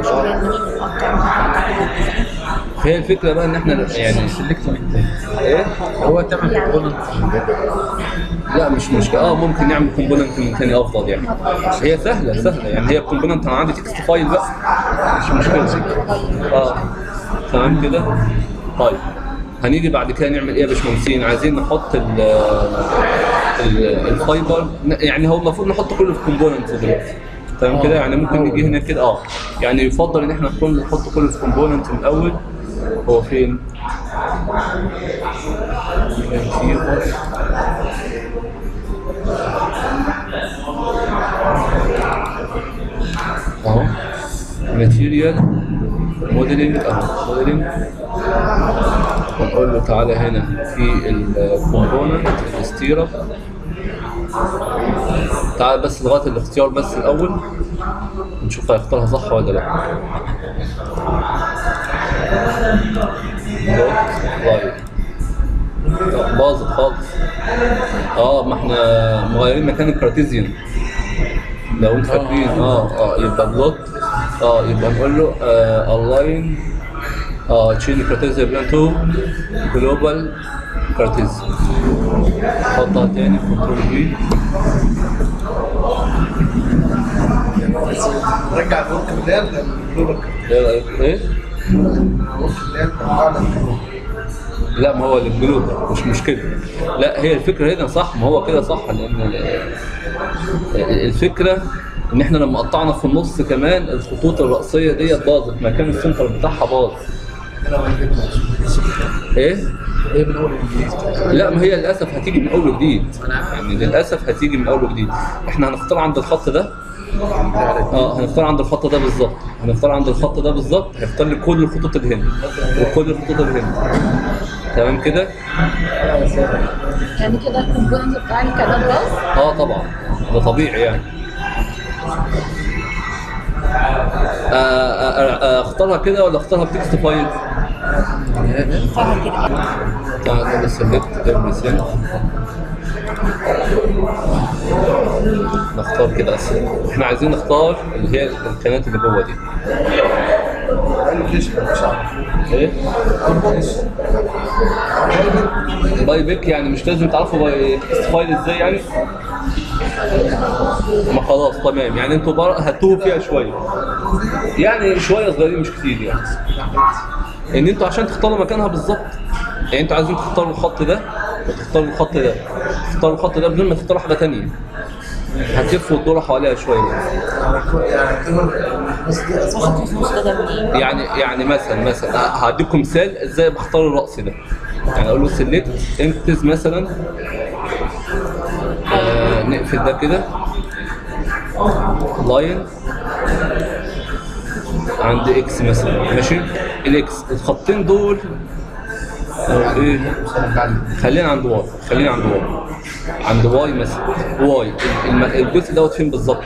فهي الفكره بقى ان احنا يعني سلكت من تاني ايه هو تعمل كومبوننت لا مش مشكله اه ممكن نعمل كومبوننت من تاني افضل يعني هي سهله سهله يعني هي الكومبوننت انا عندي تكست فايل بقى مش مشكله اه تمام كده طيب هنيجي بعد كده نعمل ايه يا باشمهندسين عايزين نحط ال ال- الفايبر يعني هو المفروض نحط كله في كومبوننت دلوقتي تمام كده يعني ممكن نيجي هنا كده اه يعني يفضل ان احنا نكون نحط كله في كومبوننت من الاول هو فين؟ اهو ماتيريال موديلنج اهو موديلنج ونقول له تعالى هنا في الكومبوننت الاستيرا تعال بس لغايه الاختيار بس الاول نشوف هيختارها صح ولا لا دوت لايف لا، باظت خالص اه ما احنا مغيرين مكان الكارتيزيان لو انتوا فاكرين اه اه يبقى بلوت اه يبقى نقول له الاين اه تشيل الكارتيزيان بلان تو جلوبال كارتيزيان حطها تاني كنترول في رجع الورك بلان للجلوبال ايه رايك ايه؟ الورك بلان رجعنا لا ما هو للجلوب مش مشكله لا هي الفكره هنا صح ما هو كده صح لان ال- الفكره ان احنا لما قطعنا في النص كمان الخطوط الرئيسيه ديت باظت مكان السنتر بتاعها باظ هنا ما جبنا ايه ايه من اول انجليزي لا ما هي للاسف هتيجي من اول وجديد يعني للاسف هتيجي من اول وجديد احنا هنختار عند الخط ده اه هنختار عند الخط ده بالظبط هنختار عند الخط ده بالظبط هيختار لي كل الخطوط اللي هنا وكل الخطوط اللي هنا تمام كده يعني كده الكومبوننت بتاعي كده باظ اه طبعا ده طبيعي يعني آه، آه، آه، اختارها كده ولا اختارها بتكست فايل؟ اختارها كده تعال نقول سيلكت everything نختار كده أسهل. احنا عايزين نختار اللي هي الكائنات اللي جوه دي ايه؟ باي بيك يعني مش لازم تعرفوا باي تكست فايل ازاي يعني؟ ما خلاص تمام يعني انتوا بر... هتوه فيها شويه يعني شويه صغيرين مش كتير يعني ان انتوا عشان تختاروا مكانها بالظبط يعني انتوا عايزين تختاروا الخط ده وتختاروا الخط ده تختاروا الخط ده بدون ما تختاروا حاجه ثانيه هتلفوا الدوره حواليها شويه واخد في النص ده منين يعني يعني مثلا مثلا هديكم مثال ازاي بختار الرأس ده يعني اقول له سيلكت انتز مثلا آه نقفل ده كده لاين عند اكس مثلا ماشي الاكس الخطين دول أو ايه خلينا عند واي خلينا عند واي عند واي مثلا واي الم- الجزء دوت فين بالظبط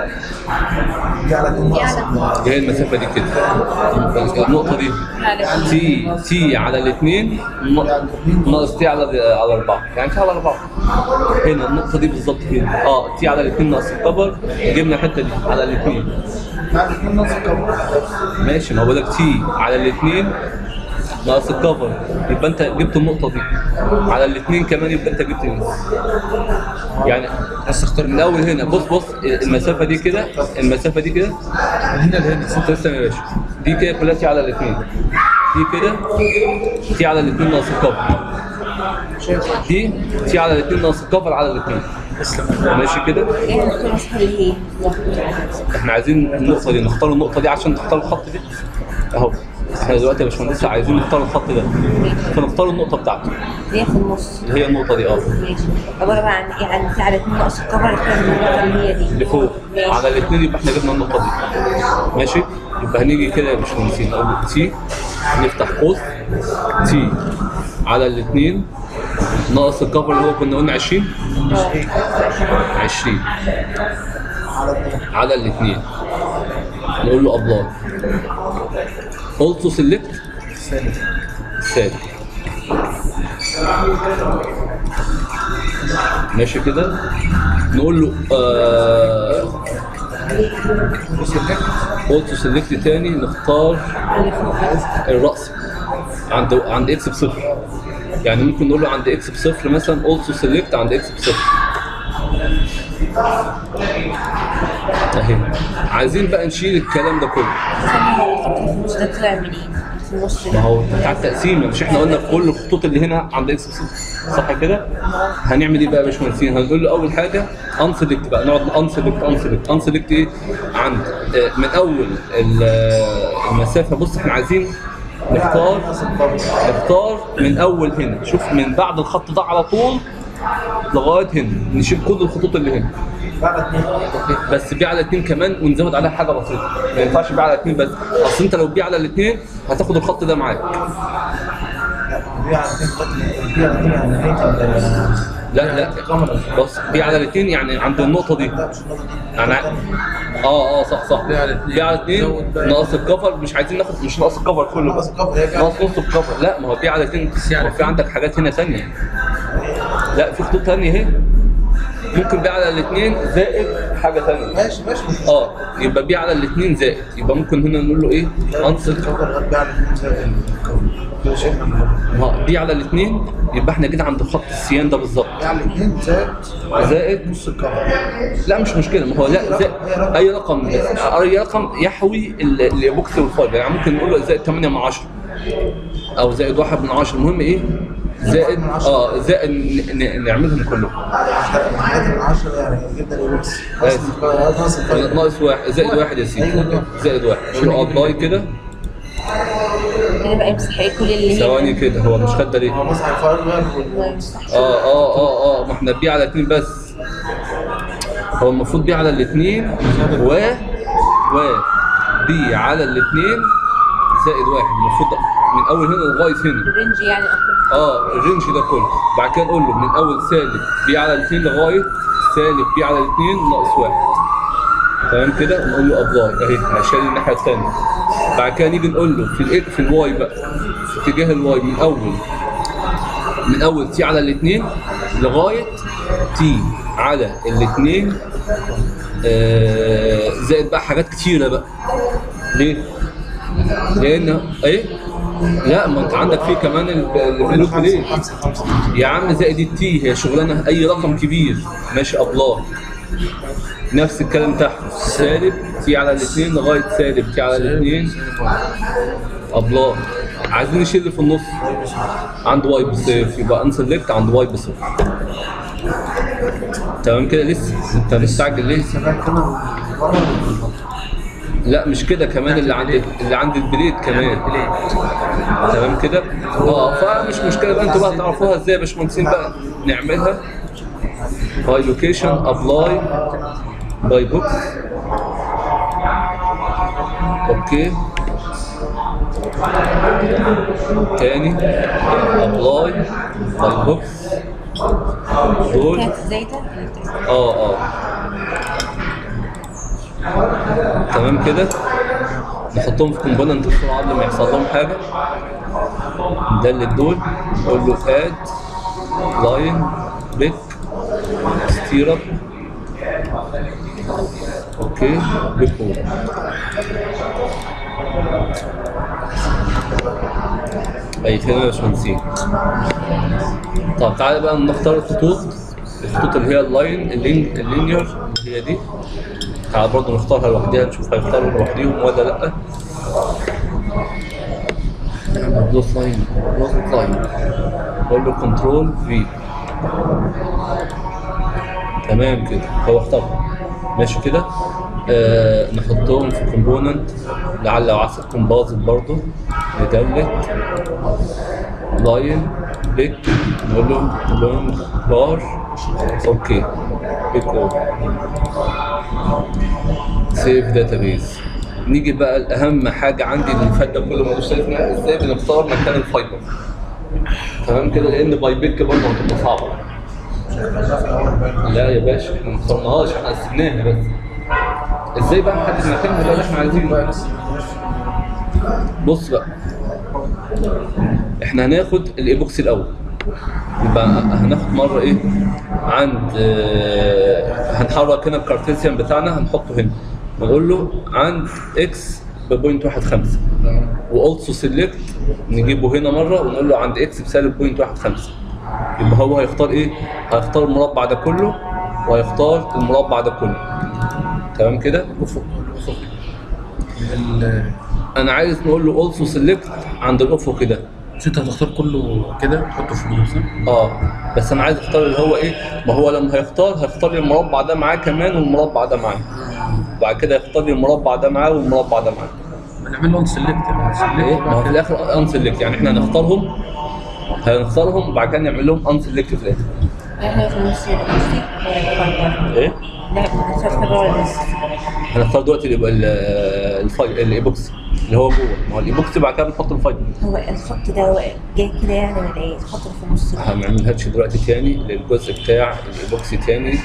يعني هي المسافه دي كده النقطه دي تي تي على الاثنين ناقص تي على على اربعه يعني تي على اربعه هنا النقطه دي بالظبط هنا اه تي على الاثنين ناقص الكبر جبنا الحته دي على الاثنين بعد كده نص كم ماشي ما بقول لك تي على الاثنين ناقص الكفر يبقى انت جبت النقطه دي على الاثنين كمان يبقى انت جبت مين يعني بس اختار من اول هنا بص بص المسافه دي كده المسافه دي كده من هنا لهنا تسلم يا باشا دي كده كلها تي على الاثنين دي كده تي على الاثنين ناقص الكفر دي تي على الاثنين ناقص الكفر على الاثنين ماشي كده ايه النقطة الوسطى اللي هي؟ احنا عايزين النقطه دي نختار النقطه دي عشان تختار الخط دي اهو احنا دلوقتي يا باشمهندس عايزين نختار الخط ده فنختار النقطه بتاعته اللي هي في النص اللي هي النقطه دي اه ماشي عبارة بقى عن ايه عن على اتنين ناقص الكفر اللي كان النقطة اللي هي دي اللي فوق ماشي. على الاثنين يبقى احنا جبنا النقطه دي ماشي يبقى هنيجي كده يا باشمهندسين نقول له تي نفتح قوس تي على الاثنين ناقص الكفر اللي هو كنا قلنا 20 20 على الاثنين نقول له ابلاي also select سالب ماشي كده نقول له آه قلت سيلكت تاني نختار الرأس عند عند اكس بصفر يعني ممكن نقول له عند اكس بصفر مثلا also select عند اكس بصفر اهي عايزين بقى نشيل الكلام ده كله في النص ده طلع منين؟ في النص ما ده هو بتاع التقسيمه مش احنا قلنا كل الخطوط اللي هنا عند اكس بصفر صح كده؟ هنعمل ايه بقى يا باشمهندسين؟ هنقول له اول حاجه انسلكت بقى نقعد انسلكت انسلكت انسلكت ايه؟ عند آه، من اول ال- آه، المسافه بص احنا عايزين نختار نختار من اول هنا شوف من بعد الخط ده على طول لغايه هنا نشيل كل الخطوط اللي هنا بعد اتنين بس بي على اتنين كمان ونزود عليها حاجه بسيطه ما ينفعش بي على اتنين بس اصل انت لو بي على الاتنين هتاخد الخط ده معاك دي على اتنين خط دي على اتنين على نهاية ال- لا لا بص بي على الاثنين يعني عند النقطه دي لا مش النقطة دي. يعني اه اه صح صح بي على اتنين. بي على اثنين زود بقى. ناقص الكفر مش عايزين ناخد مش ناقص الكفر كله ناقص بقى الكفر هي كده. ناقص نص الكفر لا ما هو بي على اثنين على هو في عندك حاجات هنا ثانيه لا في خطوط ثانيه اهي ممكن بي على الاثنين زائد حاجه ثانيه ماشي ماشي اه يبقى بي على الاثنين زائد يبقى ممكن هنا نقول له ايه انصت الكفر غير بي على اتنين زائد الكفر. كده شايف ما بي على الاثنين يبقى احنا كده عند خط السيان ده بالظبط بي على اتنين زائد زائد نص الكفر لا مش مشكله ما هو لا زي اي رقم بس اي رقم يحوي ال- الايبوكسي والفايبر يعني ممكن نقول له زائد 8 من 10 او زائد 1 من 10 المهم ايه زائد اه زائد ن- ن- نعملهم كلهم حاجات من 10 يعني جبنا الاوبس بس. ناقص الكفر ناقص واحد زائد واحد يا سيدي زائد واحد نقول له ابلاي كده كده بقى يمسح ايه كل اللي هي ثواني كده هو مش خد ده ليه؟ هو مسح الفايبر وال- يمسح اه اه اه اه ما احنا بي على اتنين بس هو المفروض بي على الاتنين و و بي على الاتنين زائد واحد المفروض من اول هنا لغايه هنا الرينج يعني أكتر. اه الرينج ده كله بعد كده نقول له من اول سالب بي على الاثنين لغايه سالب بي على الاثنين ناقص واحد تمام كده ونقول له ابلاي اهي هشيل الناحيه الثانيه بعد كده نيجي نقول له في الايه في الواي بقى في اتجاه الواي من اول من اول تي على الاثنين لغايه تي على الاثنين آه زائد بقى حاجات كتيره بقى ليه؟ لان ايه؟ لا ما انت عندك فيه كمان ال- البلوك ليه؟ خمسة خمسة يا عم زائد التي هي شغلانه اي رقم كبير ماشي ابلاغ نفس الكلام تحت سالب تي على الاثنين لغايه سالب تي على الاثنين ابلاغ عايزين نشيل اللي في النص عند واي بصفر يبقى انسلكت عند واي بصفر تمام كده لسه انت مستعجل ليه؟ كمان كده بره ولا لا مش كده كمان اللي عند اللي عند البليد كمان تمام كده اه فمش مشكله بقى انتوا بقى تعرفوها ازاي يا باشمهندسين بقى نعملها باي لوكيشن ابلاي باي بوكس اوكي تاني ابلاي باي بوكس دول كانت زايدة اه اه تمام كده نحطهم في كومبوننت بسرعه قبل ما يحصل لهم حاجه ندلت دول نقول له اد لاين بيك ستيرب اوكي بيك اي خدمه يا باشمهندسين طب تعالى بقى نختار الخطوط الخطوط اللي هي اللاين اللين اللينير اللي هي دي تعالى برضه نختارها لوحدها نشوف هيختاروا لوحديهم ولا لا بلوت لاين بلوت لاين بقول له كنترول في تمام كده هو اختار ماشي كده آه نحطهم في كومبوننت لعل وعسى تكون باظت برضه ندلت لاين بيك نقول له لونج بار اوكي بيك او سيف داتابيز نيجي بقى الاهم حاجه عندي اللي فات ده كله ملوش شايف ازاي بنختار مكان الفايبر تمام كده لان باي بيك برضه هتبقى صعبه خلينا في الاول بقى لا يا باشا احنا ما اخترناهاش احنا قسمناها بس ازاي بقى نحدد مكانها ده اللي احنا عايزينه بص بقى احنا هناخد الايبوكسي الاول يبقى هناخد مره ايه عند آه، هنحرك هنا الكارتيزيان بتاعنا هنحطه هنا ونقول له عند اكس ببوينت واحد خمسة واولسو سيلكت نجيبه هنا مره ونقول له عند اكس بسالب بوينت واحد خمسة يبقى هو هيختار ايه؟ هيختار المربع ده كله وهيختار المربع ده كله تمام كده؟ الافق الافق ال- انا عايز نقول له اولسو سيلكت عند الافق كده مش انت هتختار كله كده تحطه في النص صح؟ اه بس انا عايز اختار اللي هو ايه ما هو لما هيختار هيختار لي المربع ده معاه كمان والمربع ده معاه بعد كده هيختار لي المربع ده معاه والمربع ده معاه بنعمل له سيلكت ايه ما هو في الاخر ان سيلكت يعني احنا هنختارهم هنختارهم وبعد كده نعمل لهم ان سيلكت في الاخر احنا في النص يبقى نصي ولا ايه لا مش هتخبر ولا نص هنختار دلوقتي اللي يبقى ال- الفاي الايبوكسي اللي هو جوه ما هو الايبوكسي بعد كده بنحط الفايبر هو الخط ده هو جاي كده يعني ولا ايه الخط اللي في النص ده هنعملهاش دلوقتي تاني للجزء بتاع الايبوكسي تاني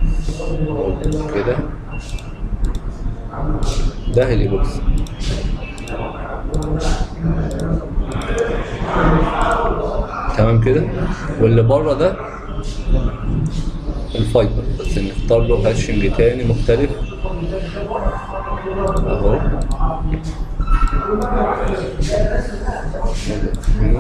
كده ده الايبوكسي تمام كده واللي بره ده الفايبر بس نختار له هاشنج تاني مختلف اهو هنا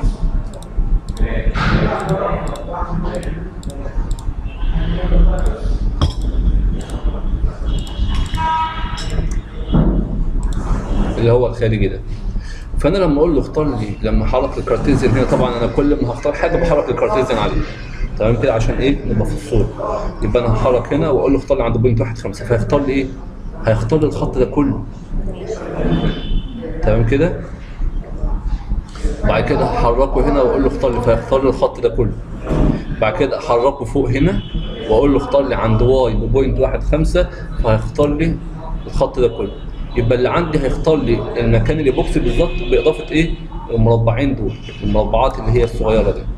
اللي هو الخارجي ده فانا لما اقول له اختار لي لما احرك الكارتيزيان هنا طبعا انا كل ما هختار حاجه بحرك الكارتيزيان عليه تمام كده عشان ايه نبقى في الصوره يبقى انا هحرك هنا واقول له اختار لي عند بوينت واحد خمسة فهيختار لي ايه هيختار لي الخط ده كله تمام كده بعد كده هحركه هنا واقول له اختار لي فيختار لي الخط ده كله بعد كده احركه فوق هنا واقول له اختار لي عند واي بوينت واحد خمسة فهيختار لي الخط ده كله يبقى اللي عندي هيختار لي المكان اللي بوكس بالظبط باضافه ايه المربعين دول المربعات اللي هي الصغيره دي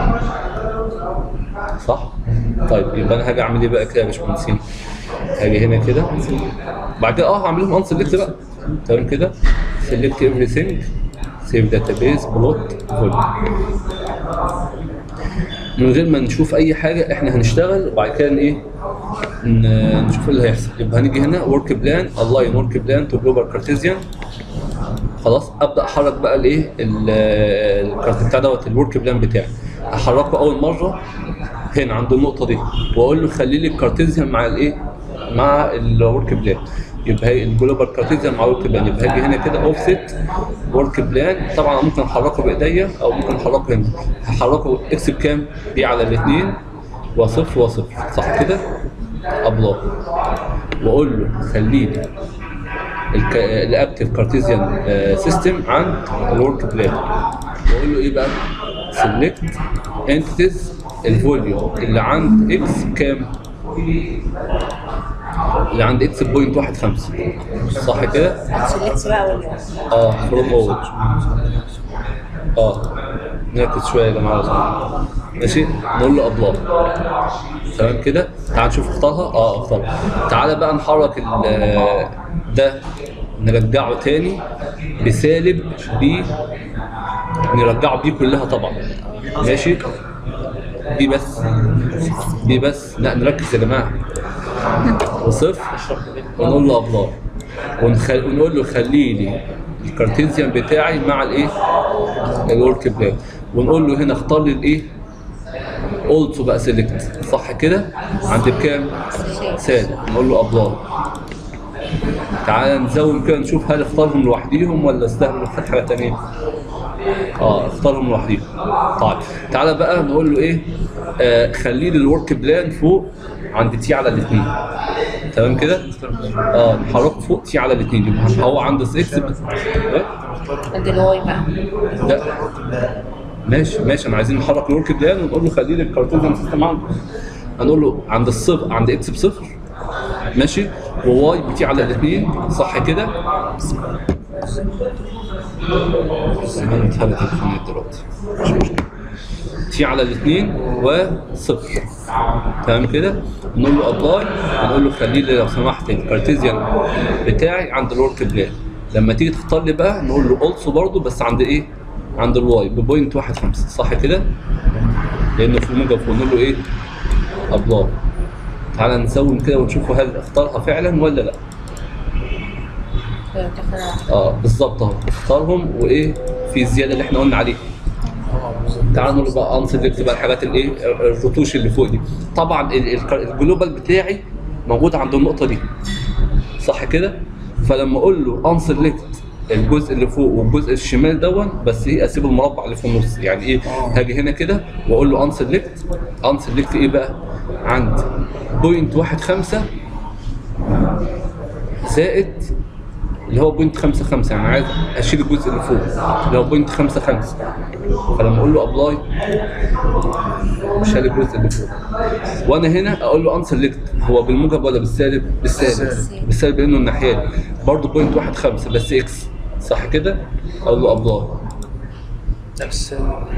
صح طيب يبقى انا هاجي اعمل ايه بقى كده يا باشمهندسين هاجي هنا كده بعد كده اه هعمل لهم ان سيلكت بقى تمام كده سيلكت ايفري ثينج سيف داتابيز بلوت فوليوم من غير ما نشوف اي حاجه احنا هنشتغل وبعد كده ايه ن- نشوف ايه اللي هيحصل يبقى هنيجي هنا ورك بلان الاين ورك بلان تو جلوبال كارتيزيان خلاص ابدا احرك بقى الايه ال- الكارت بتاع دوت الورك بلان بتاعي احركه اول مره هنا عند النقطه دي واقول له خلي لي الكارتيزيان مع الايه مع الورك بلان يبقى هي الجلوبال كارتيزيان مع الورك بلان يبقى هاجي هنا كده اوفست ورك بلان طبعا ممكن احركه بايديا او ممكن احركه هنا هحركه اكس بكام دي على الاثنين وصفر وصفر صح كده ابلاغ واقول له خلي لي الك... الاكتف كارتيزيان سيستم عند الورك بلان واقول له ايه بقى سيلكت انتيتيز الفوليوم اللي عند اكس كام اللي عند اكس بوينت واحد خمسة صح كده سلكت بقى ولا اه فروم اول اه نركز شويه يا جماعه لو سمحتوا. ماشي نقول له ابلاغ تمام كده تعال نشوف اختارها اه اختارها تعالى بقى نحرك ال- ده نرجعه تاني بسالب بي نرجعه بي كلها طبعا ماشي بي بس بي بس لا نركز يا جماعه وصفر ونقول له ابلاغ ونخل... ونقول له خلي لي الكارتيزيان بتاعي مع الايه الورك بلان ونقول له هنا اختار لي الايه اولسو بقى سيلكت صح كده عند بكام سالب نقول له ابلاي تعال نزوم كده نشوف هل اختارهم لوحديهم ولا استهبل خد حاجه تانية اه اختارهم لوحديهم طيب تعالى بقى نقول له ايه آه خليه الورك بلان فوق عند تي على الاثنين تمام كده اه نحركه فوق تي على الاثنين يبقى هو عنده 6 بس إيه؟ عند الواي بقى لا ماشي ماشي انا عايزين نحرك الورك بلان ونقول له خليه الكارتيزيان سيستم عنده هنقول له عند الصفر عند اكس بصفر ماشي وواي بتي على الاثنين صح كده زمان اتهبت الخانات دلوقتي مش مشكله تي على الاثنين وصفر تمام كده نقول له ابلاي ونقول له خلي لي لو سمحت الكارتيزيان بتاعي عند الورك بلان لما تيجي تختار لي بقى نقول له اولسو برضه بس عند ايه؟ عند الواي ببوينت واحد خمسة صح كده؟ لانه في الموجب ونقول له ايه؟ ابلاي تعالى نسوم كده ونشوف هل اختارها فعلا ولا لا تاخد اه بالظبط اهو اختارهم وايه في الزياده اللي احنا قلنا عليها تعال نقول بقى انسلكت بقى الحاجات الايه الرتوش اللي فوق دي طبعا ال- ال- الجلوبال بتاعي موجود عند النقطه دي صح كده فلما اقول له انسلكت الجزء اللي فوق والجزء الشمال دون بس ايه اسيب المربع اللي في النص يعني ايه هاجي هنا كده واقول له انسلكت انسلكت ايه بقى عند بوينت واحد خمسة زائد اللي هو بوينت خمسة خمسة يعني عايز اشيل الجزء اللي فوق اللي هو بوينت خمسة خمسة فلما اقول له ابلاي شال الجزء اللي فوق وانا هنا اقول له انسلكت هو بالموجب ولا بالسالب؟ بالسالب بالسالب لانه الناحيه دي برضه بوينت واحد خمسة بس اكس صح كده؟ اقول له ابلاي نفس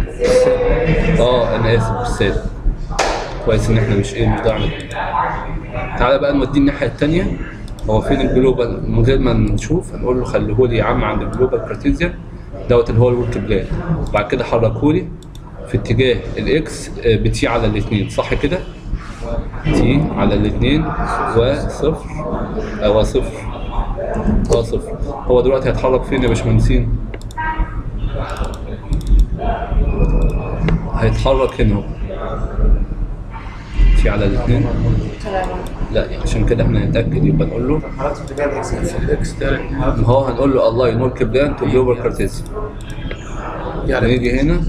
اه انا اسف بالسالب كويس ان احنا مش ايه مش ضاعنا تعالى بقى نوديه الناحيه الثانيه هو فين الجلوبال من غير ما نشوف هنقول له خليه لي يا عم عند الجلوبال كارتيزيان دوت اللي هو الورك بلان بعد كده حركه لي في اتجاه الاكس آه، بتي على الاثنين صح كده؟ تي على الاثنين وصفر او صفر اه صفر هو دلوقتي هيتحرك فين يا باشمهندسين؟ هيتحرك هنا اهو تي على الاثنين لا يعني عشان كده احنا نتاكد يبقى نقول له حركت اتجاه الاكس الاكس تالت ما هو هنقول له الله ينور كبلان تو جلوبال كارتيزيان يعني هنيجي هنا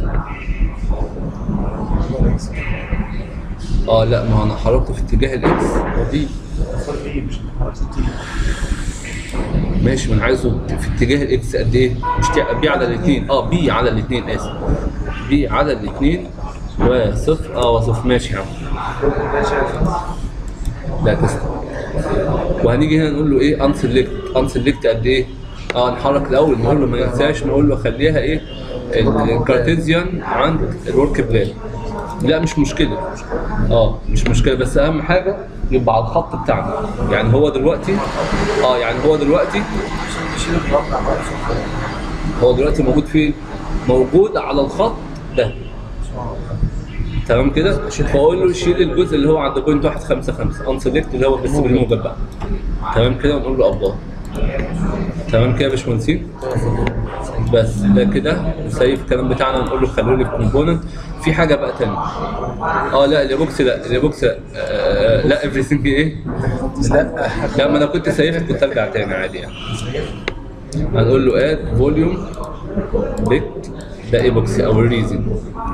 اه لا ما هو انا حركته في اتجاه الاكس دي اختار ايه مش حركت تي ماشي ما انا عايزه في اتجاه الاكس قد ايه؟ مش تي- بي على الاثنين اه بي على الاثنين اسف بي على الاثنين وصفر اه وصفر ماشي يا عم ماشي لا تسلم وهنيجي هنا نقول له ايه انسلكت انسلكت قد ايه؟ اه نحرك الاول نقول له ما ننساش نقول له خليها ايه ال- الكارتيزيان عند الورك بلان لا مش مشكله اه مش مشكله بس اهم حاجه يبقى على الخط بتاعنا يعني هو دلوقتي اه يعني هو دلوقتي شيل المربع بقى شوف هو دلوقتي موجود فين؟ موجود على الخط ده تمام كده؟ فاقول له شيل الجزء اللي هو عند بوينت 155 انسلكت اللي هو بس بالموجب بقى تمام كده ونقول له ابلاي تمام كده يا باشمهندسين؟ بس ده كده سيف الكلام بتاعنا نقول له خلوا لي الكومبوننت في حاجه بقى تانية اه لا البوكس لا البوكس لا آه لا everything ايه؟ لا لا ما انا كنت سايفها كنت ارجع تاني عادي يعني هنقول له اد فوليوم بت ده ايبوكس او الريزن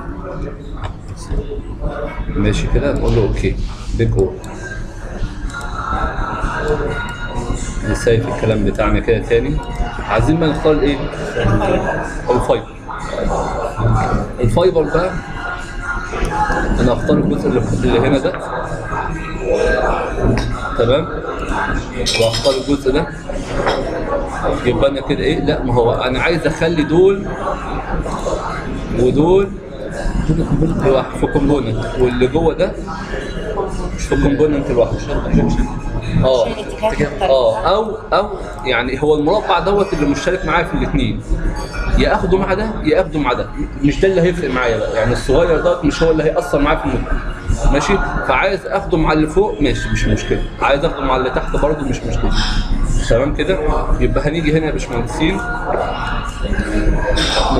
ماشي كده نقول له اوكي بيج او نسيف الكلام بتاعنا كده تاني عايزين بقى نختار الايه؟ الفايبر الفايبر بقى انا هختار الجزء اللي اللي هنا ده تمام واختار الجزء ده يبقى انا كده ايه لا ما هو انا عايز اخلي دول ودول لوحد في كومبوننت واللي جوه ده مش في كومبوننت لوحده اه عشان الاتجاه مختلف اه او او يعني هو المربع دوت اللي مشترك معايا في الاثنين يا اخده مع ده يا اخده مع ده مش ده اللي هيفرق معايا بقى يعني الصغير دوت مش هو اللي هيأثر معايا في المجمل ماشي فعايز اخده مع اللي فوق ماشي مش مشكله عايز اخده مع اللي تحت برضه مش مشكله تمام كده يبقى هنيجي هنا يا باشمهندسين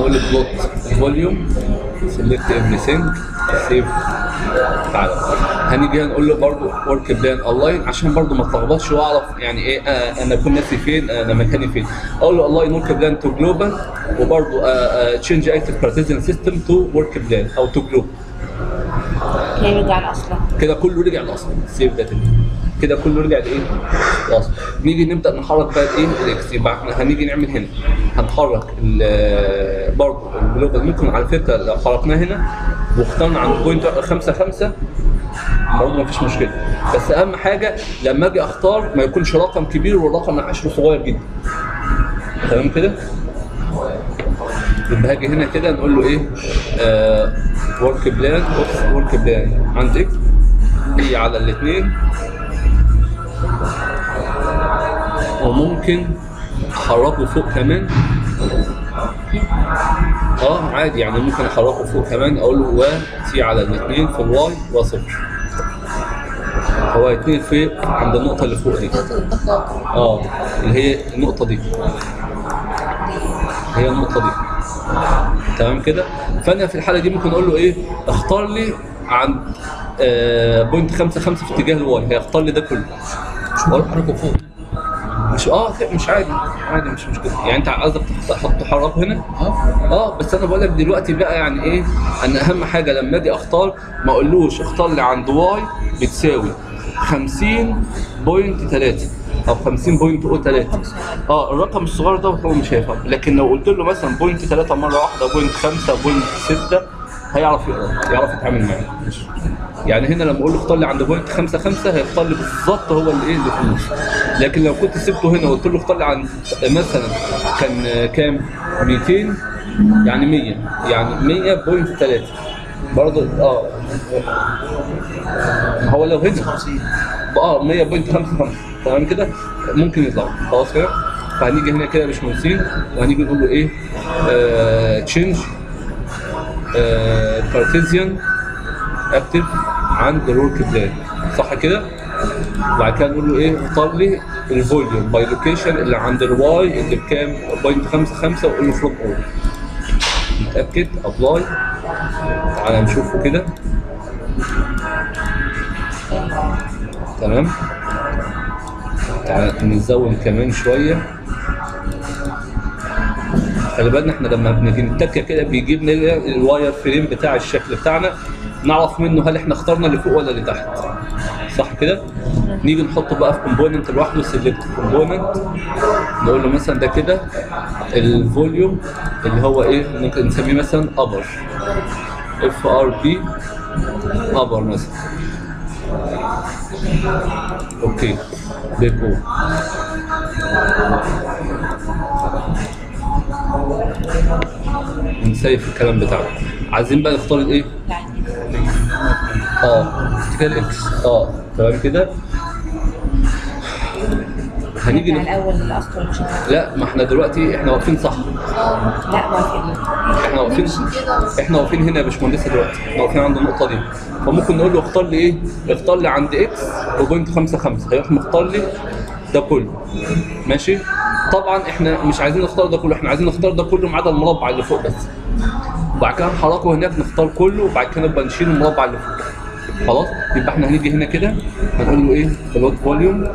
اقول له بلوت فوليوم سيلكت everything سيف تعالى هنيجي هنقول له برضه ورك بلان اونلاين عشان برضه ما اتلخبطش واعرف يعني ايه آه انا اكون ناسي فين آه انا مكاني فين اقول له اونلاين ورك بلان تو جلوبال وبرضه تشينج اكتف كارتيزيان سيستم تو ورك بلان او تو جلوبال هي رجع لاصلا كده كله رجع لاصله سيف ده تاني كده كله رجع لايه؟ لاصله نيجي نبدا نحرك بقى الايه؟ الاكس يبقى احنا هنيجي نعمل هنا هنحرك ال- برضه الجلوبال ممكن على فكره لو حركناه هنا واخترنا عند بوينت 5 5 برضه مفيش مشكله بس اهم حاجه لما اجي اختار ما يكونش رقم كبير والرقم اللي عشره صغير جدا تمام كده؟ يبقى هاجي هنا كده نقول له ايه ورك بلان ورك بلان عندك هي على الاثنين وممكن احركه فوق كمان اه عادي يعني ممكن احركه فوق كمان اقول له و تي على الاثنين في الواي وصفر هو يتنقل في عند النقطة اللي فوق دي نقطة التقاطع اه اللي هي النقطة دي هي النقطة دي تمام كده فأنا في الحالة دي ممكن أقول له إيه اختار لي عند آه بوينت خمسة خمسة في اتجاه الواي هيختار لي ده كله مش بقول حركه فوق مش اه لا، مش عادي عادي مش مشكلة يعني أنت قصدك تحط تحركه هنا اه اه بس انا بقول لك دلوقتي بقى يعني ايه انا اهم حاجه لما اجي اختار ما اقولوش اختار لي عند واي بتساوي 50.3 او 50.03 اه الرقم الصغير ده هو مش هيفهم لكن لو قلت له مثلا بوينت 3 مره واحده بوينت 5 بوينت 6 هيعرف يقرا يعرف يتعامل معاه يعني هنا لما اقول له اختار لي عند بوينت 5 5 هيختار لي بالظبط هو اللي ايه اللي في النص لكن لو كنت سبته هنا وقلت له اختار لي عند مثلا كان آه، كام 200 يعني 100 يعني 100.3 برضه اه ما هو لو هنا اه 100.55 تمام كده ممكن يطلع خلاص كده فهنيجي هنا كده يا باشمهندسين وهنيجي نقول له ايه تشينج كارتيزيان اكتف عند الورك بلان صح كده وبعد كده نقول له ايه اختار لي الفوليوم باي لوكيشن اللي عند الواي اللي بكام 0.55 وقول له فروم اول نتاكد ابلاي تعالى نشوفه كده تمام تعالى نزود كمان شويه خلي بالنا احنا لما بنيجي نتكه كده بيجيب لنا الواير فريم بتاع الشكل بتاعنا نعرف منه هل احنا اخترنا اللي فوق ولا اللي تحت صح كده نيجي نحطه بقى في كومبوننت لوحده سيلكت كومبوننت نقول له مثلا ده كده الفوليوم اللي هو ايه ممكن نسميه مثلا ابر اف ار بي ابر مثلا اوكي بيكو نسيف الكلام بتاعنا عايزين بقى نختار الايه اه اتجاه الاكس اه تمام كده هنيجي على نخ... الاول الاصل مش عارف. لا ما احنا دلوقتي احنا واقفين صح لا ما في احنا واقفين نمشي كده بس. احنا واقفين هنا يا باشمهندس دلوقتي احنا واقفين عند النقطه دي فممكن نقول له اختار لي ايه اختار لي عند اكس وبوينت 55 هيروح مختار لي ده كله ماشي طبعا احنا مش عايزين نختار ده كله احنا عايزين نختار ده كله ما عدا المربع اللي فوق بس وبعد كده نحركه هناك نختار كله وبعد كده نبقى نشيل المربع اللي فوق خلاص يبقى احنا هنيجي هنا كده هنقول له ايه بلوت فوليوم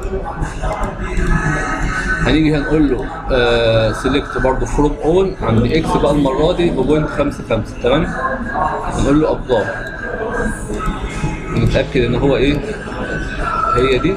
هنيجي هنقول له سيلكت برضه فروم اول عند اكس بقى المره دي بوينت 55 تمام هنقول له ابلاي نتاكد ان هو ايه هي دي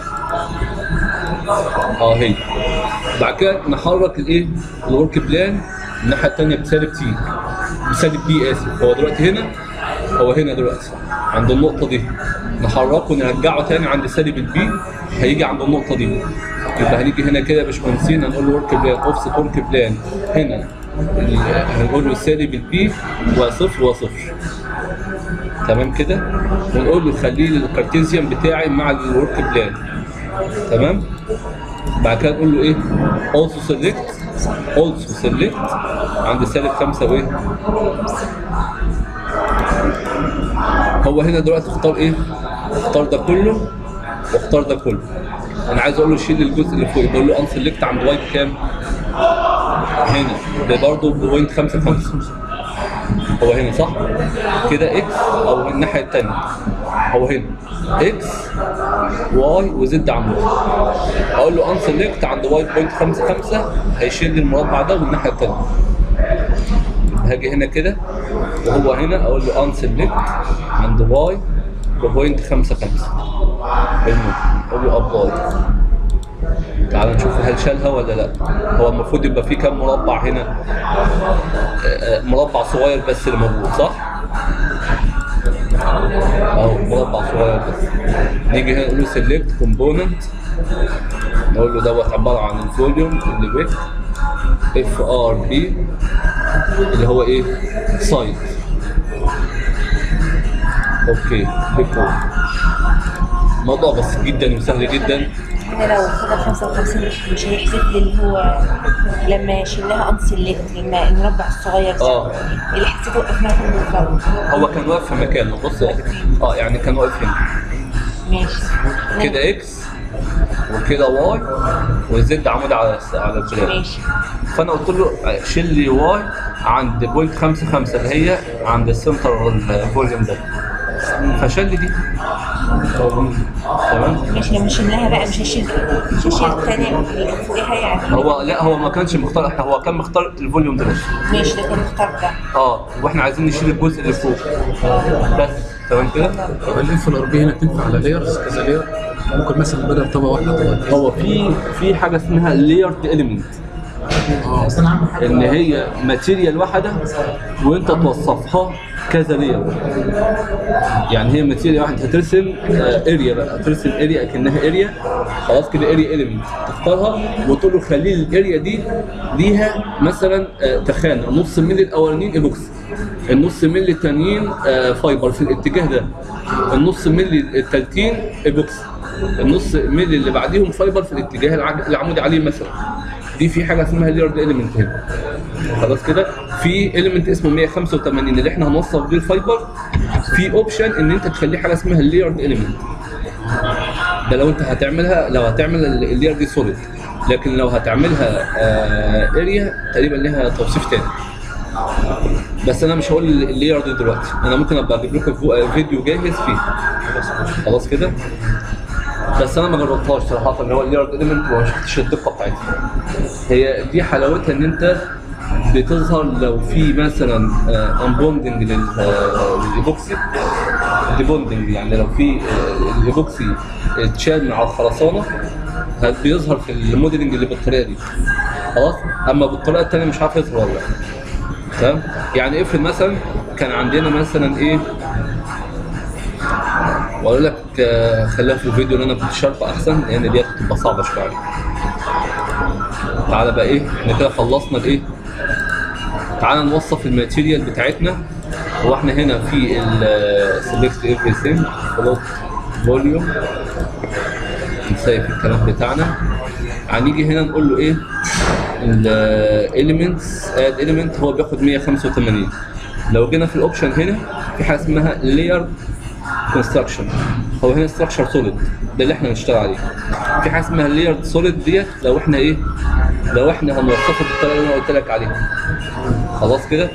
اه هي بعد كده نحرك الايه الورك بلان الناحيه الثانيه بسالب تي بسالب بي اسف هو دلوقتي هنا هو هنا دلوقتي عند النقطه دي نحركه نرجعه تاني عند سالب البي هيجي عند النقطه دي يبقى هنيجي هنا كده يا باشمهندسين هنقول له ورك بلان اوفست ورك بلان هنا ال- هنقول له سالب البي وصفر وصفر تمام كده ونقول له خليه لي الكارتيزيان بتاعي مع الورك بلان تمام بعد كده نقول له ايه also select also select عند سالب خمسة وايه هو هنا دلوقتي اختار ايه اختار ده كله واختار ده كله انا عايز اقول له شيل الجزء اللي فوق بقول له ان سيلكت عند وايت كام هنا ده برضه بوينت 5 5 هو هنا صح كده اكس او الناحيه الثانيه هو هنا اكس واي وزد عمود اقول له ان سيلكت عند واي بوينت 55 هيشيل لي المربع ده والناحيه الثانيه هاجي هنا كده وهو هنا اقول له ان سيلكت عند واي بوينت 55 المهم اقول له ابلاي تعال نشوف هل شالها ولا لا هو المفروض يبقى فيه كام مربع هنا آه، آه، مربع صغير بس اللي موجود صح اهو مربع صغير بس نيجي هنا نقول له سيلكت كومبوننت نقول له دوت عباره عن الفوليوم اللي بيت اف ار بي اللي هو ايه سايد اوكي كليك موضوع بسيط جدا وسهل جدا انا لو خدها 55 مش مش هيحسب لي اللي هو لما شلناها ان سيلكت لما المربع الصغير ده آه. اللي حسيته وقفنا فين بالظبط هو كان واقف في مكانه بص اه يعني كان واقف هنا ماشي كده اكس وكده واي وزد عمود على على البلاد ماشي فانا قلت له شيل لي واي عند بوينت 55 اللي هي عند السنتر الفوليوم ده فشل لي دي تمام ماشي لما شلناها بقى مش هشيل مش هشيل التانية اللي فوقيها يعني هو لا هو ما كانش مختار احنا هو كان مختار الفوليوم ده بس ماشي ده كان مختار ده اه واحنا عايزين نشيل الجزء اللي فوق بس تمام كده طب الاف الار بي هنا تنفع على لايرز كذا لاير ممكن مثلا بدل طبقه واحده طبقتين هو في في حاجه اسمها لايرد اليمنت اه بس انا اهم حاجه ان هي ماتيريال واحده وانت توصفها كذا لير يعني هي ماتيريال واحده هترسم اريا بقى هترسم اريا اكنها اريا خلاص كده اريا اليمنت تختارها وتقول له خلي لي الاريا دي ليها مثلا آه، تخانه نص ملي الاولانيين ايبوكس النص ملي التانيين آه، فايبر في الاتجاه ده النص ملي التالتين ايبوكس النص ملي اللي بعديهم فايبر في الاتجاه الع- العمودي عليه مثلا دي في حاجه اسمها ليرد اليمنت هنا خلاص كده في اليمنت اسمه 185 اللي احنا هنوصف بيه الفايبر في اوبشن ان انت تخليه حاجه اسمها الليرد اليمنت ده لو انت هتعملها لو هتعمل اللير دي سوليد لكن لو هتعملها اريا تقريبا ليها توصيف تاني بس انا مش هقول اللير دي دلوقتي انا ممكن ابقى اجيب لكم فو- فيديو جاهز فيه خلاص كده بس انا ما جربتهاش صراحه اللي هو الليرد اليمنت وما شفتش الدقه بتاعتها هي دي حلاوتها ان انت بتظهر لو في مثلا انبوندنج للايبوكسي ديبوندنج يعني لو في آه، الايبوكسي اتشال من على الخرسانه هت- بيظهر في الموديلنج اللي بالطريقه دي خلاص اما بالطريقه الثانيه مش عارف يظهر ولا لا تمام يعني افرض مثلا كان عندنا مثلا ايه واقول لك آه، خليها في الفيديو اللي انا كنت شاركه احسن لان ديت بتبقى صعبه شويه تعالى بقى ايه احنا كده خلصنا الايه تعالى نوصف الماتيريال بتاعتنا هو احنا هنا في السلكت everything فلوت فوليوم نسيب الكلام بتاعنا هنيجي هنا نقول له ايه الاليمنتس اد اليمنت هو بياخد 185 لو جينا في الاوبشن هنا في حاجه اسمها لاير كونستراكشن هو هنا ستراكشر سوليد ده اللي احنا هنشتغل عليه في حاجه اسمها لاير سوليد ديت لو احنا ايه لو احنا هنوصفها بالطريقه اللي انا قلت لك عليها خلاص كده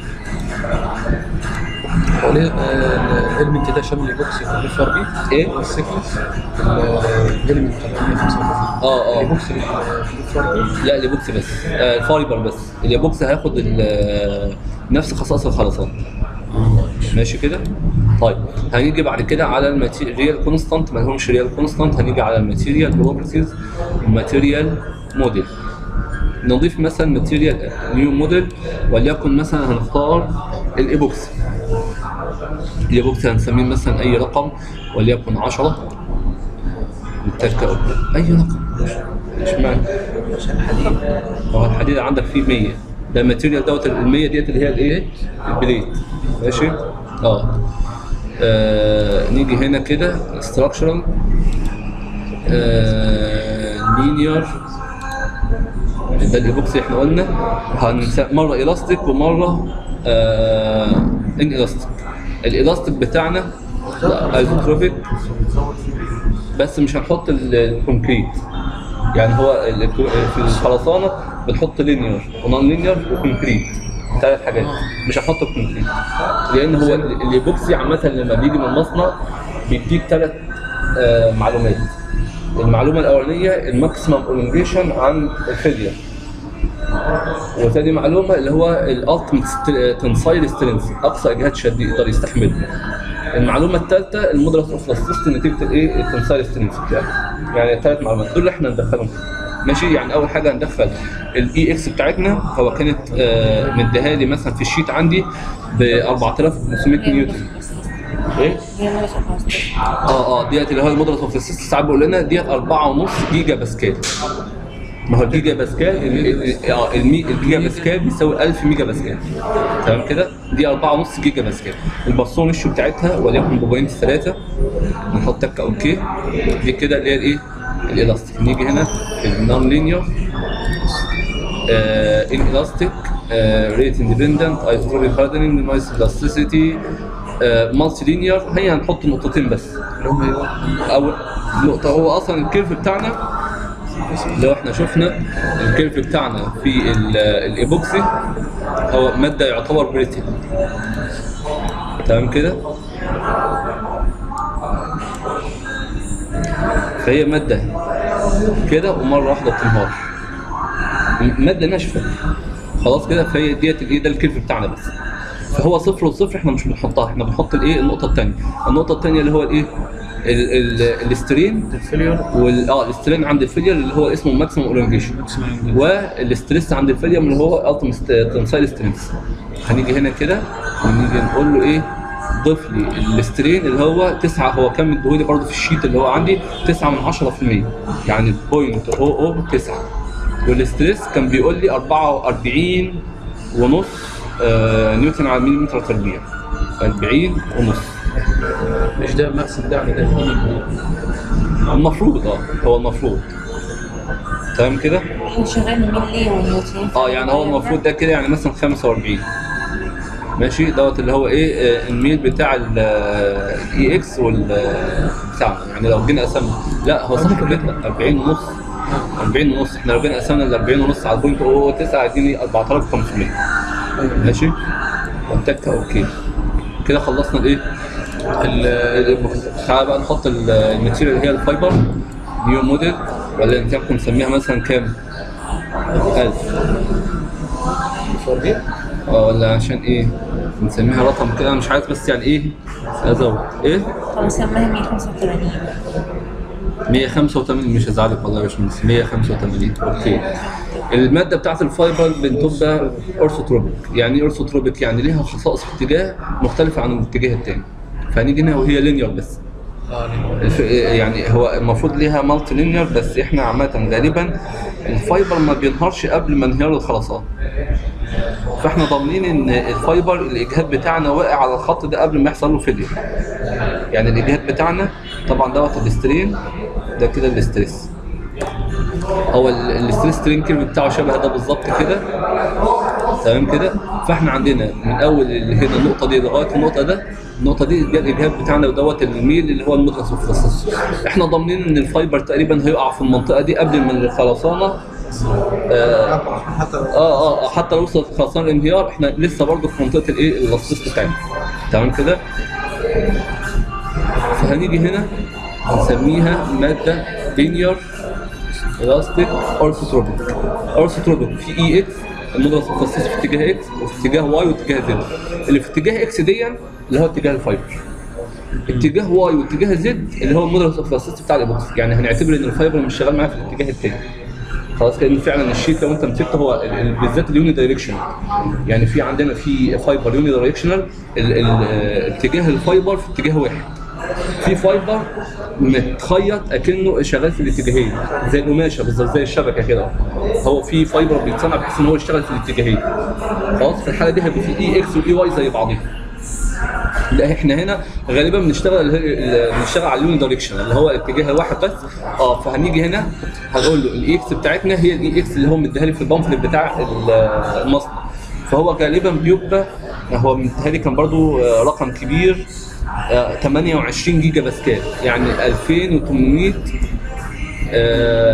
هو ليه الاليمنت ده شامل الايبوكسي والاف ار بي ايه والسيكنس الاليمنت 155 اه اه الايبوكسي والاف ار بي لا البوكس بس آه الفايبر بس البوكس هياخد ال- نفس خصائص الخرسانه ماشي كده طيب هنيجي بعد كده على الماتيريال كونستانت ما لهمش ريال كونستانت هنيجي على الماتيريال بروبرتيز الماتيريال موديل نضيف مثلا ماتيريال نيو موديل وليكن مثلا هنختار الايبوكسي الايبوكسي هنسميه مثلا اي رقم وليكن 10 بالتالي اي رقم اشمعنى هو الحديد عندك فيه 100 ده الماتيريال دوت ال 100 ديت اللي هي الايه؟ البليت ماشي؟ اه, آه نيجي هنا كده ستراكشرال لينير ده الايبوكسي احنا قلنا هنس- مره الاستيك ومره آه ان الاستيك الالاستيك بتاعنا ايزوتروبيك بس مش هنحط ال- الكونكريت يعني هو ال- في الخرسانه بنحط لينير ونون لينير وكونكريت ثلاث حاجات مش هنحط الكونكريت لان هو ال- الايبوكسي عامه لما بيجي من المصنع بيديك ثلاث آه معلومات المعلومه الاولانيه الماكسيمم اولونجيشن عن الفيلير وتاني معلومه اللي هو الالتيميت تنسايل سترينث اقصى اجهاد شد يقدر يستحمله المعلومه الثالثه المودرس اوف لاستيست نتيجه الايه التنسايل سترينث بتاعه يعني ثلاث معلومات دول اللي احنا ندخلهم ماشي يعني اول حاجه هندخل الاي اكس بتاعتنا هو كانت آه مديها لي مثلا في الشيت عندي ب 4500 نيوتن ايه هي مدرسة خلاص اه اه ديت اللي هو المودرس اوف سيست ساعات بيقول لنا ديت 4.5 جيجا باسكال ما هو الجيجا باسكال ال- ال- اه المي- الجيجا باسكال بيساوي 1000 ميجا باسكال تمام كده دي 4.5 جيجا باسكال الباسون الشو بتاعتها وليكن بوينت 3 نحط تك اوكي دي كده اللي هي الايه الالاستيك نيجي هنا في النون لينير ان الاستيك ريت اندبندنت ايزوتروبيك هاردنينج نويز الاستيسيتي مالتي لينير هي هنحط نقطتين بس اللي هم ايه اول نقطه هو اصلا الكيرف بتاعنا لو احنا شفنا الكيرف بتاعنا في ال- الايبوكسي هو ماده يعتبر بريتل تمام كده فهي ماده كده ومره واحده بتنهار م- ماده ناشفه خلاص كده فهي ديت الايه ده الكيرف بتاعنا بس فهو صفر وصفر احنا مش بنحطها احنا بنحط الايه النقطه الثانيه النقطه الثانيه اللي هو الايه ال- ال- الاسترين الفيلير وال اه الاسترين عند الفيلير اللي هو اسمه ماكسيمم اولونجيشن والاستريس عند الفيلير اللي هو التيمت تنسايل سترينث هنيجي هنا كده ونيجي نقول له ايه ضيف لي الاسترين اللي هو 9 هو كان مديهولي برضه في الشيت اللي هو عندي 9 من 10% يعني بوينت او او 9 والاستريس كان بيقول لي 44 ونص آه نيوتن على مليمتر تربيع 40 ونص مش ده مقسم ده على ده المفروض اه هو المفروض تمام كده احنا شغالين ملي ونيوتن اه يعني هو المفروض ده كده يعني مثلا 45 ماشي دوت اللي هو ايه آه، الميل بتاع الاي اكس وال بتاعنا يعني لو جينا قسمنا لا هو صح كده 40 ونص 40 ونص احنا لو جينا قسمنا ال 40 ونص على البوينت او 9 هيديني 4500 ماشي وانتك اوكي كده خلصنا الايه ال- تعالى بقى نحط ال- الماتيريال اللي هي الفايبر نيو موديل ولا انت ممكن نسميها مثلا كام؟ 1000 اه ولا عشان ايه؟ نسميها رقم كده أنا مش عارف بس يعني ايه؟ ازود ايه؟ خلاص سماها 185 185 مش هزعلك والله يا باشمهندس 185 اوكي الماده بتاعت الفايبر بتبقى اورثوتروبيك يعني ايه اورثوتروبيك يعني ليها خصائص في اتجاه مختلفه عن الاتجاه الثاني فهنيجي هنا وهي لينير بس الف... يعني هو المفروض ليها مالتي لينير بس احنا عامه غالبا الفايبر ما بينهارش قبل ما انهيار الخرسانه فاحنا ضامنين ان الفايبر الاجهاد بتاعنا واقع على الخط ده قبل ما يحصل له فيلير يعني الاجهاد بتاعنا طبعا دوت الاسترين ده كده الاستريس هو ال- الاستريس سترين كيرف بتاعه شبه ده بالظبط كده تمام كده فاحنا عندنا من اول اللي هنا النقطه دي لغايه النقطه ده النقطه دي ده الاجهاد بتاعنا ودوت الميل اللي هو المدرس اوف احنا ضامنين ان الفايبر تقريبا هيقع في المنطقه دي قبل ما الخرسانه آه حتى اه اه حتى لو وصلت خرسانه الانهيار احنا لسه برضه في منطقه الايه الاصيست بتاعنا تمام كده فهنيجي هنا هنسميها ماده لينير الاستيك اورثوتروبيك اورثوتروبيك في اي اكس المدرس مخصص في اتجاه اكس وفي اتجاه واي واتجاه زد اللي في اتجاه اكس دي اللي هو اتجاه الفايبر اتجاه واي واتجاه زد اللي هو المودرس اوف اسيست بتاع الايبوكس يعني هنعتبر ان الفايبر مش شغال معايا في الاتجاه الثاني خلاص كان فعلا الشيت لو انت مسكته هو ال- ال- بالذات اليوني دايركشن يعني في عندنا في فايبر يوني دايركشنال اتجاه الفايبر في اتجاه واحد في فايبر متخيط اكنه شغال في الاتجاهين زي القماشه بالظبط زي الشبكه كده هو في فايبر بيتصنع بحيث ان هو يشتغل في الاتجاهين خلاص في الحاله دي هيبقى في اي اكس واي واي زي بعضهم لا احنا هنا غالبا بنشتغل ال- بنشتغل على اليوني دايركشن اللي هو الاتجاه الواحد بس اه فهنيجي هنا هنقول له الاي اكس بتاعتنا هي الاي اكس اللي هو مديها لي في البامفلت بتاع ال- المصنع فهو غالبا بيبقى هو مديها لي كان برضو آه، رقم كبير آه، 28 جيجا باسكال يعني 2800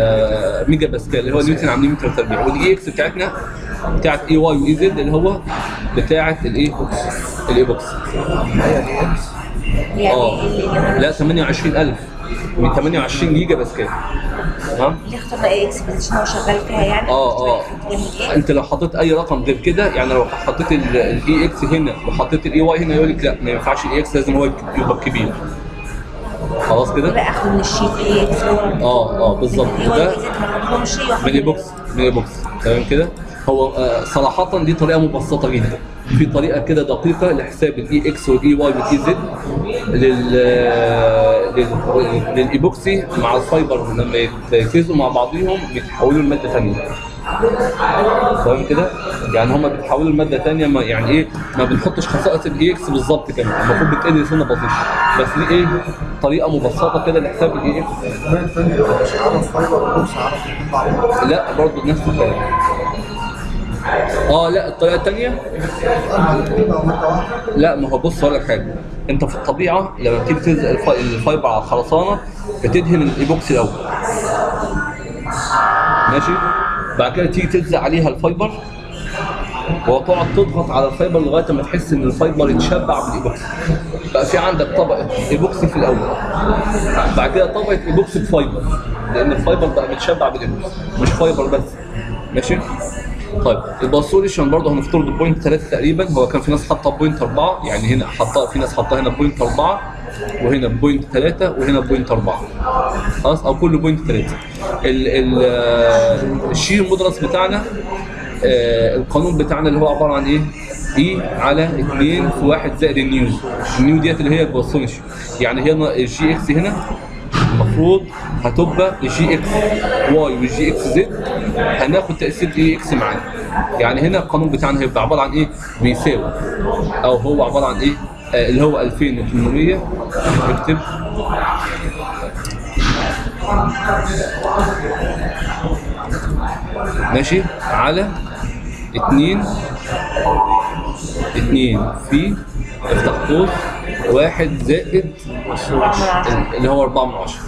آه، ميجا باسكال اللي هو نيوتن على مليمتر تربيع والاي اكس بتاعتنا بتاعت اي واي واي زد اللي هو بتاعه الايه الايبوكس هي دي اكس يعني اه اللي اللي لا 28000 من 28 جيجا بس كده تمام اللي اخترنا ايه اكس بس هو شغال فيها يعني اه اه جنب ايه انت لو حطيت اي رقم غير كده يعني لو حطيت الاي اكس هنا وحطيت الاي واي هنا يقول لك لا ما ينفعش الاي اكس لازم هو يبقى كبير خلاص كده يبقى اخد من الشيت ايه اكس اه اه بالظبط ايوه ده زيت ما خدهمش شيء واخد من الايبوكس من الايبوكس تمام كده هو آه صراحة دي طريقة مبسطة جدا في طريقة كده دقيقة لحساب الاي اكس والاي واي والاي زد لل لل- للايبوكسي مع الفايبر لما يتفزوا مع بعضهم بيتحولوا لمادة ثانية فاهم كده؟ يعني هما بيتحولوا لمادة ثانية ما يعني ايه ما بنحطش خصائص الاي اكس بالظبط كده المفروض بتقل سنة بسيطة بس دي ايه طريقة مبسطة كده لحساب الاي اكس الطريقه الثانيه مش عرف فايبر وبوكس عرف الاثنين مع بعض لا برضه نفس الكلام اه لا الطريقه الثانيه اما الاثنين بقوا ماده واحده لا ما هو بص هقول لك حاجه انت في الطبيعه لما تيجي تلزق الف- الفايبر على الخرسانه بتدهن الايبوكسي الاول ماشي بعد كده تيجي تلزق عليها الفايبر وتقعد تضغط على الفايبر لغايه ما تحس ان الفايبر يتشبع بالايبوكسي بقى في عندك طبقه ايبوكسي في الاول بعد كده طبقه ايبوكسي بفايبر لان الفايبر بقى متشبع بالايبوكسي مش فايبر بس ماشي طيب يبقى السوليوشن برضه هنفترض بوينت 3 تقريبا هو كان في ناس حاطه بوينت 4 يعني هنا حطها في ناس حطها هنا بوينت 4 وهنا بوينت 3 وهنا بوينت 4 خلاص او كله بوينت 3 ال ال آه، الشير المدرس بتاعنا آه، القانون بتاعنا اللي هو عباره عن ايه؟ اي على 2 في 1 زائد النيو النيو ديت اللي هي البوسونشي يعني هنا الجي اكس هنا المفروض هتبقى الجي اكس واي والجي اكس زد هناخد تاثير اي اكس معانا يعني هنا القانون بتاعنا هيبقى عباره عن ايه؟ بيساوي او هو عباره عن ايه؟ آه اللي هو 2800 نكتب ماشي على اتنين اتنين في افتح قوس واحد زائد اللي هو أربعة من عشرة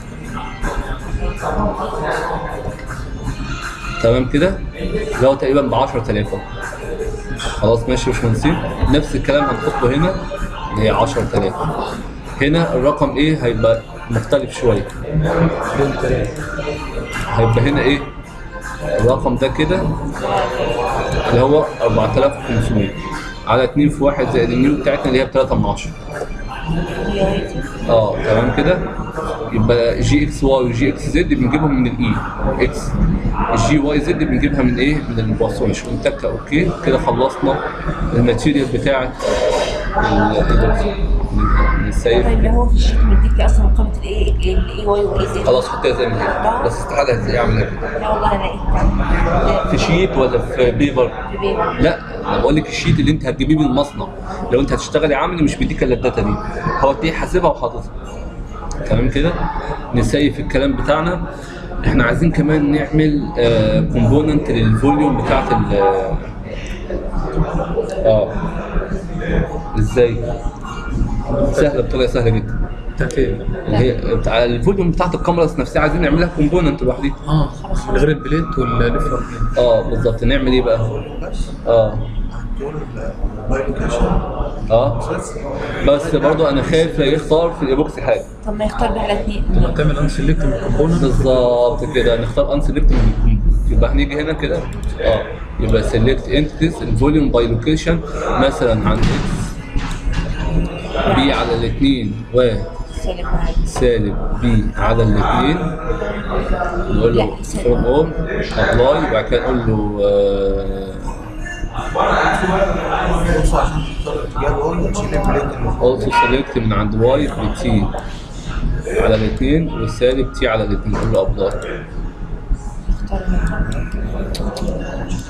تمام كده اللي هو تقريبا ب 10000 خلاص ماشي يا باشمهندسين نفس الكلام هنحطه هنا اللي هي 10000 هنا الرقم ايه هيبقى مختلف شويه هيبقى هنا ايه الرقم ده كده اللي هو 4500 على 2 في 1 زائد النيو بتاعتنا اللي هي ب 3 من 10 اه تمام كده يبقى جي اكس واي وجي اكس زد بنجيبهم من الاي اكس الجي واي زد بنجيبها من ايه من الباسونش ونتك اوكي كده خلصنا الماتيريال بتاعت ال- من السيف اللي هو في الشيت مديك اصلا قيمه الاي الاي واي والاي زد خلاص حطيها زي ما هي بس استحاله هتلاقيها عامله كده لا والله انا لقيت في شيت ولا في بيبر في بيبر. لا انا بقول لك الشيت اللي انت هتجيبيه من المصنع لو انت هتشتغلي عملي مش بيديك الا الداتا دي هو تلاقيه حاسبها وحاططها تمام كده نسيف الكلام بتاعنا احنا عايزين كمان نعمل كومبوننت للفوليوم بتاعت ال اه ازاي سهله بطريقه سهله جدا بتاعت ايه؟ اللي هي بتاع الفوليوم بتاعت الكاميرا نفسها عايزين نعملها كومبوننت لوحدها اه من غير البليت والليفر اه بالظبط نعمل ايه بقى اه تقول البايلوكيشن اه بس برضو انا خايف لا يختار في الايبوكسي حاجه طب ما يختار بقى على اثنين لما تعمل ان سيلكت من الكومبوننت بالظبط كده نختار ان سيلكت يبقى هنيجي هنا كده اه يبقى سيلكت انتيتيز الفوليوم باي لوكيشن مثلا عن اكس بي على الاثنين و سالب معاك سالب بي على الاثنين نقول له لا، سالب. فروم اون ابلاي وبعد كده نقول له آه بص عشان تختار الاتجاه دول وتشيل البليت اللي also select من عند واي بتي على الاثنين والسالب تي على الاثنين نقول له ابلاي اختار منهم.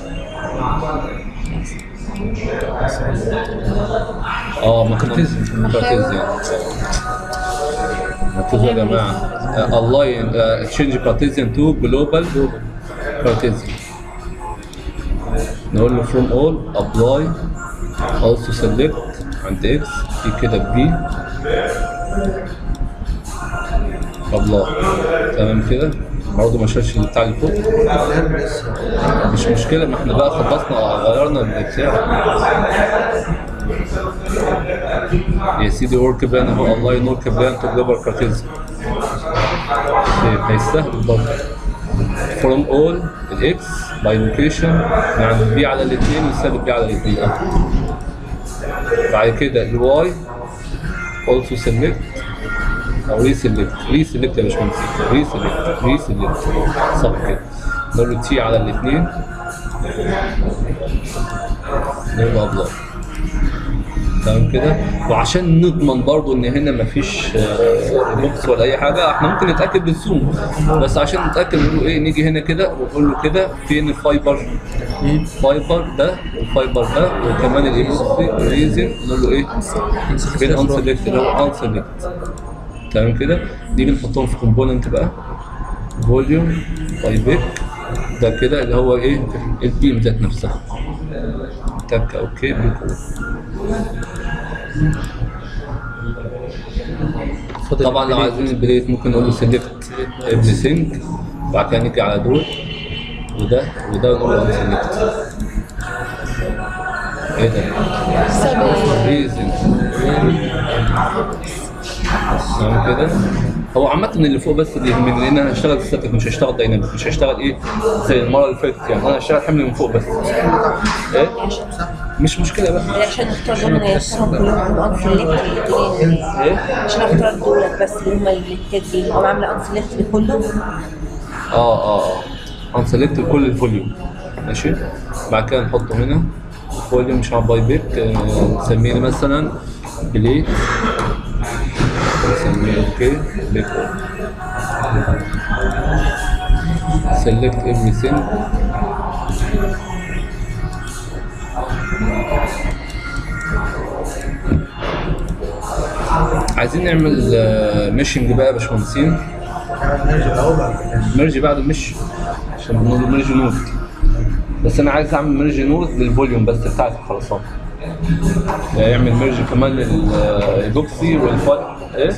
اه ما كارتيزيان كارتيزيان ركزوا يا جماعه الاين تشينج كارتيزيان تو جلوبال كارتيزيان نقول له فروم اول ابلاي also select عند اكس في كده بي ابلاي تمام كده برضه ما شالش بتاع اللي فوق لسه مش مشكله ما احنا بقى خلصنا غيرنا البتاع يا سيدي ورك بلان اهو اونلاين ورك بلان تو جلوبال كارتيزم هيستهدف برضه فروم اول الاكس باي لوكيشن يعني بي على الاثنين يسالب بي على الاثنين بعد كده الواي also select او ريسلكت ريسلكت يا باشمهندس ريسلكت ريسلكت صح كده نقول له تي على الاثنين نقول له ابلاي تمام كده وعشان نضمن برضو ان هنا مفيش آه، بوكس ولا اي حاجه احنا ممكن نتاكد بالزوم بس عشان نتاكد نقول له ايه نيجي هنا كده ونقول له كده فين الفايبر فايبر ده والفايبر ده وكمان الريزن نقول له ايه فين انسلكت اللي هو انسلكت تمام كده نيجي نحطهم في كومبوننت بقى فوليوم باي بيك ده كده اللي هو ايه البيم ذات نفسها تك اوكي بيكون فاضل طبعا لو عايزين البليت ممكن نقول له سيلكت ابن سينك بعد كده نيجي على دول وده وده ونقول له سيلكت ايه ده؟ ريزن تمام كده هو عامة اللي فوق بس اللي يهمني لان انا هشتغل ستاتيك مش هشتغل دايناميك مش هشتغل ايه زي المرة اللي فاتت يعني انا هشتغل حمل من فوق بس ايه مش مشكلة بقى عشان نختار دول نيسرهم كلهم هم انسلكت الاثنين ايه عشان اختار دولت بس اللي هم اللينكات دي هم عامله انسلكت لكله اه اه اه هنسلكت كل الفوليوم ماشي بعد كده نحطه هنا فوليوم مش عارف باي بيك آه، نسميه مثلا بليت نسميه اوكي بيك سيلكت everything عايزين نعمل ميشنج بقى يا باشمهندسين نرجع الاول بعد كده ميرج بعد المش عشان بنقول ميرج نود بس انا عايز اعمل ميرج نود للفوليوم بس بتاعت الخرسانه يعني يعمل ميرج كمان للايبوكسي والفاي ايه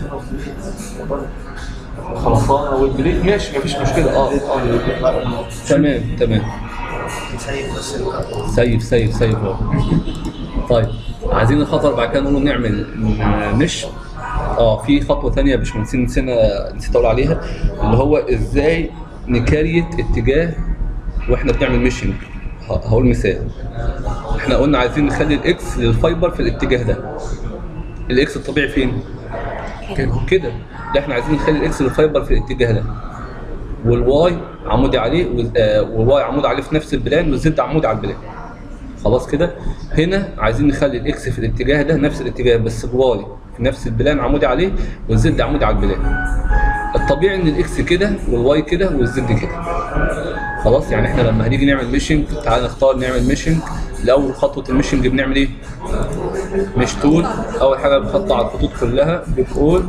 الخرسانه والبليت ماشي مفيش مشكله اه اه تمام تمام سيب بس سيف سيف سيف اهو طيب عايزين الخطر بعد كده نقول نعمل مش اه في خطوه ثانيه يا باشمهندس نسينا نسيت اقول عليها اللي هو ازاي نكريت اتجاه واحنا بنعمل ميشنج ه- هقول مثال احنا قلنا عايزين نخلي الاكس للفايبر في الاتجاه ده الاكس الطبيعي فين؟ كده كده لا احنا عايزين نخلي الاكس للفايبر في الاتجاه ده والواي عمودي عليه وال- آه، والواي عمود عليه في نفس البلان والزد عمودي على البلان خلاص كده هنا عايزين نخلي الاكس في الاتجاه ده نفس الاتجاه بس الواي في نفس البلان عمودي عليه والزد عمودي على البلان الطبيعي ان الاكس كده والواي كده والزد كده خلاص يعني احنا لما هنيجي نعمل ميشنج تعال نختار نعمل ميشنج الاول خطوه الميشنج بنعمل ايه مش تول اول حاجه بنحط على الخطوط كلها بتقول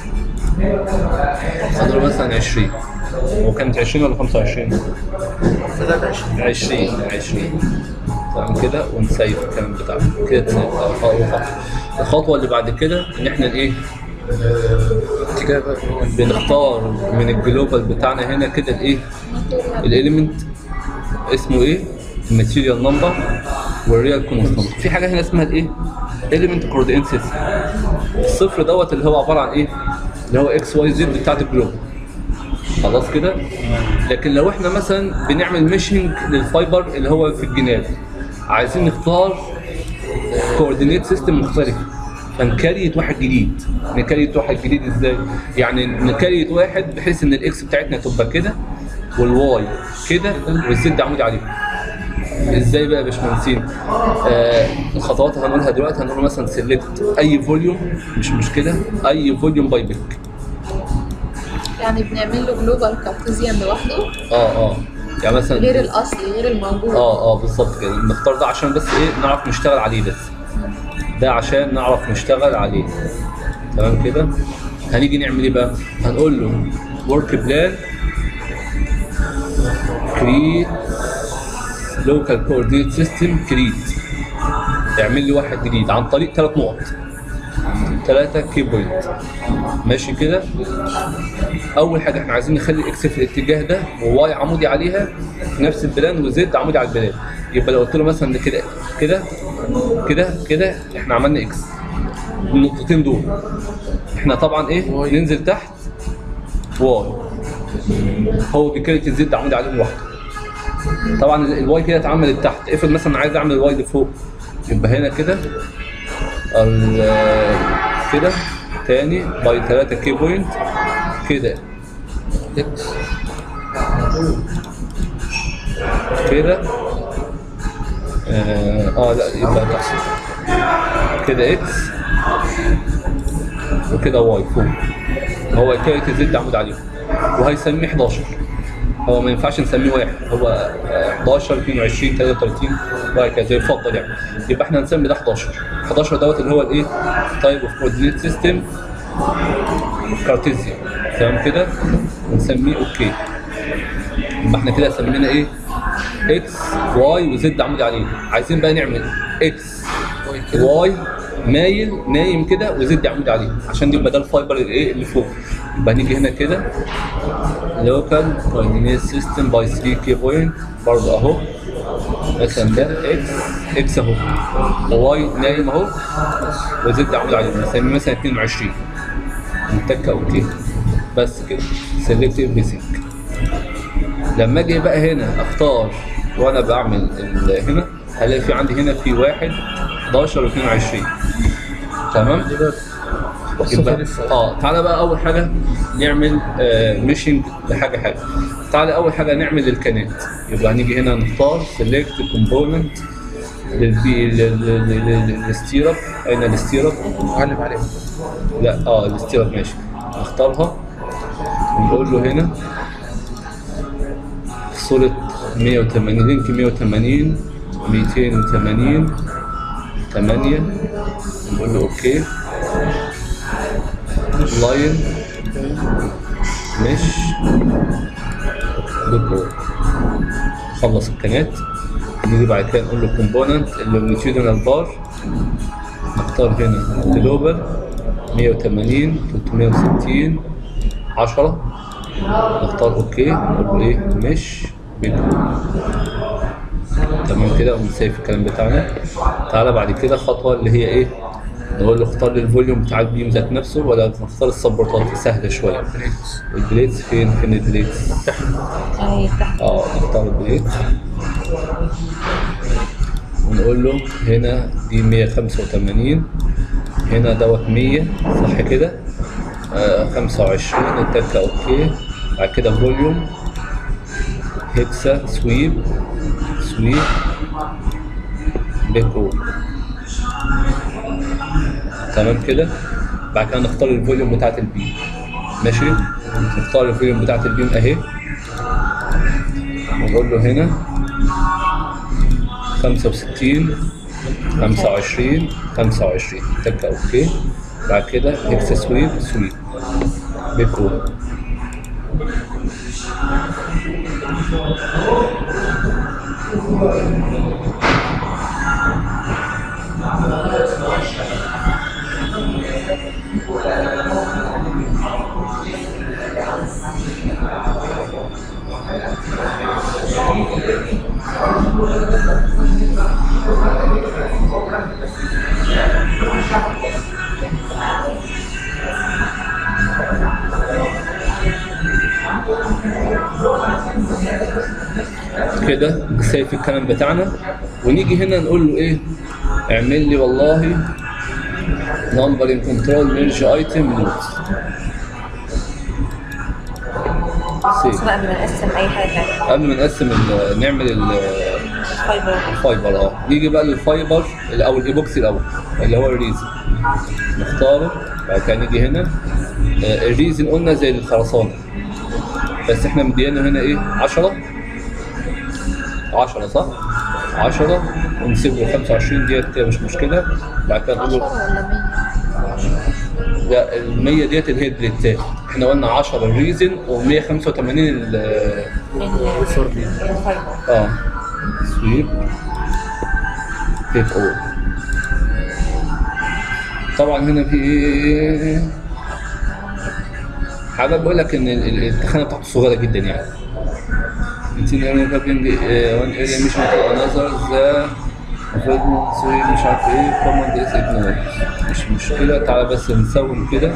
هنقول مثلا 20 هو كانت 20 ولا 25 فده 20 20 20 تمام كده ونسيف الكلام بتاعنا كده تسيف الخطوه الخطوه اللي بعد كده ان احنا ايه اتجاه بقى اللي هو بنختار من الجلوبال بتاعنا هنا كده الايه الاليمنت اسمه ايه الماتيريال نمبر والريال كونستانت في حاجه هنا اسمها الايه اليمنت كوردينيت سيستم الصفر دوت اللي هو عباره عن ايه اللي هو اكس واي زد بتاعت الجلوبال خلاص كده لكن لو احنا مثلا بنعمل ميشنج للفايبر اللي هو في الجناب عايزين نختار كوردينيت سيستم مختلف فنكريت واحد جديد نكريت واحد جديد ازاي يعني نكريت واحد بحيث ان الاكس بتاعتنا تبقى كده والواي كده والزد عمودي عليه ازاي بقى يا باشمهندسين آه الخطوات هنقولها دلوقتي هنقول مثلا سيلكت اي فوليوم مش مشكله اي فوليوم باي بيك يعني بنعمل له جلوبال كارتيزيان لوحده اه اه يعني مثلا غير الاصلي غير الموجود اه اه بالظبط كده نختار ده عشان بس ايه نعرف نشتغل عليه بس ده عشان نعرف نشتغل عليه تمام كده هنيجي نعمل ايه بقى هنقول له ورك بلان كريت لوكال كوردينيت سيستم كريت اعمل لي واحد جديد عن طريق ثلاث نقط ثلاثة كي بوينت ماشي كده اول حاجه احنا عايزين نخلي اكس في الاتجاه ده وواي عمودي عليها في نفس البلان وزد عمودي على البلان يبقى لو قلت له مثلا ده كده كده كده كده احنا عملنا اكس النقطتين دول احنا طبعا ايه واي. ننزل تحت واي هو بكده الزد عمود عليه لوحده طبعا ال- الواي كده اتعملت تحت افرض مثلا عايز اعمل الواي لفوق يبقى هنا كده ال- كده تاني باي 3 كي بوينت كده اكس كده اه, آه لا يبقى تحت كده اكس وكده واي فوق هو كده زد عمود عليهم وهيسميه 11 هو ما ينفعش نسميه واحد هو آه، 11 22 33 وهكذا يفضل يعني يبقى احنا هنسمي ده 11 11 دوت اللي هو الايه تايب اوف كوردينيت سيستم كارتيزيان تمام كده ونسميه اوكي يبقى احنا كده سمينا ايه اكس واي وزد عمود عليه عايزين بقى نعمل اكس واي كده واي مايل نايم كده وزد عمود عليه عشان يبقى ده الفايبر الايه اللي فوق يبقى نيجي هنا كده لوكال كوردينيت سيستم باي 3 كي بوينت برضه اهو مثلا ده اكس اكس اهو وواي نايم اهو وزد عمود عليه نسميه مثلا 22 نتك اوكي بس كده سيلكت everything لما اجي بقى هنا اختار وانا بعمل ال- هنا هلاقي في عندي هنا في واحد 11 و22 تمام دي بقى يبقى الصفر لسه اه تعالى بقى اول حاجه نعمل آه ميشنج لحاجه حاجه تعالى اول حاجه نعمل الكانات يبقى هنيجي هنا نختار سيلكت كومبوننت للبي للستيرب اين الستيرب معلم عليه لا اه الاستيراد ماشي نختارها ونقول له هنا صورة 180 لينك 180 280 8 نقول له اوكي لاين مش بيكو خلص الكنات نيجي بعد كده نقول له كومبوننت اللونجيتيودنال بار نختار هنا جلوبال 180 360 10 نختار اوكي نقول له ايه مش بيكو تمام كده ونسيف الكلام بتاعنا تعالى بعد كده خطوه اللي هي ايه نقول له اختار لي الفوليوم بتاع البيم ذات نفسه ولا نختار السبورتات سهله شويه البليتس فين فين البليتس اهي تحت اه نختار البليت ونقول له هنا دي 185 هنا دوت 100 صح كده آه 25 نتك اوكي بعد كده فوليوم هيكسا سويب سويب بيكو تمام كده بعد كده نختار الفوليوم بتاعت البيم ماشي نختار الفوليوم بتاعت البيم اهي ونقول له هنا 65 25 25 تك اوكي بعد كده هيكس سويب سويب بيكو كده سايف الكلام بتاعنا ونيجي هنا نقول له ايه اعمل لي والله نمبرنج كنترول ميرج ايتم نوت بس بقى قبل ما نقسم اي حاجه تانية قبل ما نقسم ال- نعمل ال- فايبر الفايبر اه نيجي بقى للفايبر ال- او الايبوكسي الاول اللي هو الريزن نختاره بعد كده نيجي هنا آه، الريزن قلنا زي الخرسانه بس احنا مديانه هنا ايه 10 10 صح 10 ونسيب له 25 ديت كده مش مشكله بعد كده نقول 10 له ولا 100 لا ال 100 ديت اللي هي البليتات احنا قلنا 10 الريزن و185 ال الفايبر اه سويب تيك اوفر طبعا هنا في ايه حاجه بقول لك ان ال- ال- التخانه بتاعته صغيره جدا يعني انتين اريا كابلنج وان اريا مش انذر ذا فيرمون سوري مش عارف ايه كوماند اس اجنور مش مشكلة تعالى بس نسوي كده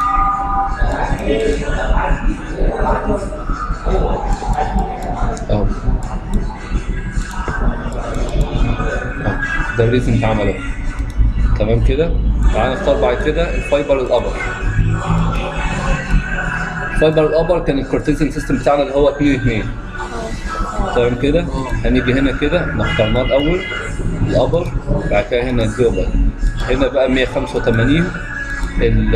اهو أهو. ده الريزم اتعمل اهو تمام كده تعالى نختار بعد كده الفايبر الابر الفايبر الابر كان الكورتيزن سيستم بتاعنا اللي هو 2 2 تمام كده هنيجي هنا كده نختارناه الاول الابر بعد كده هنا الجلوبال هنا بقى 185 ال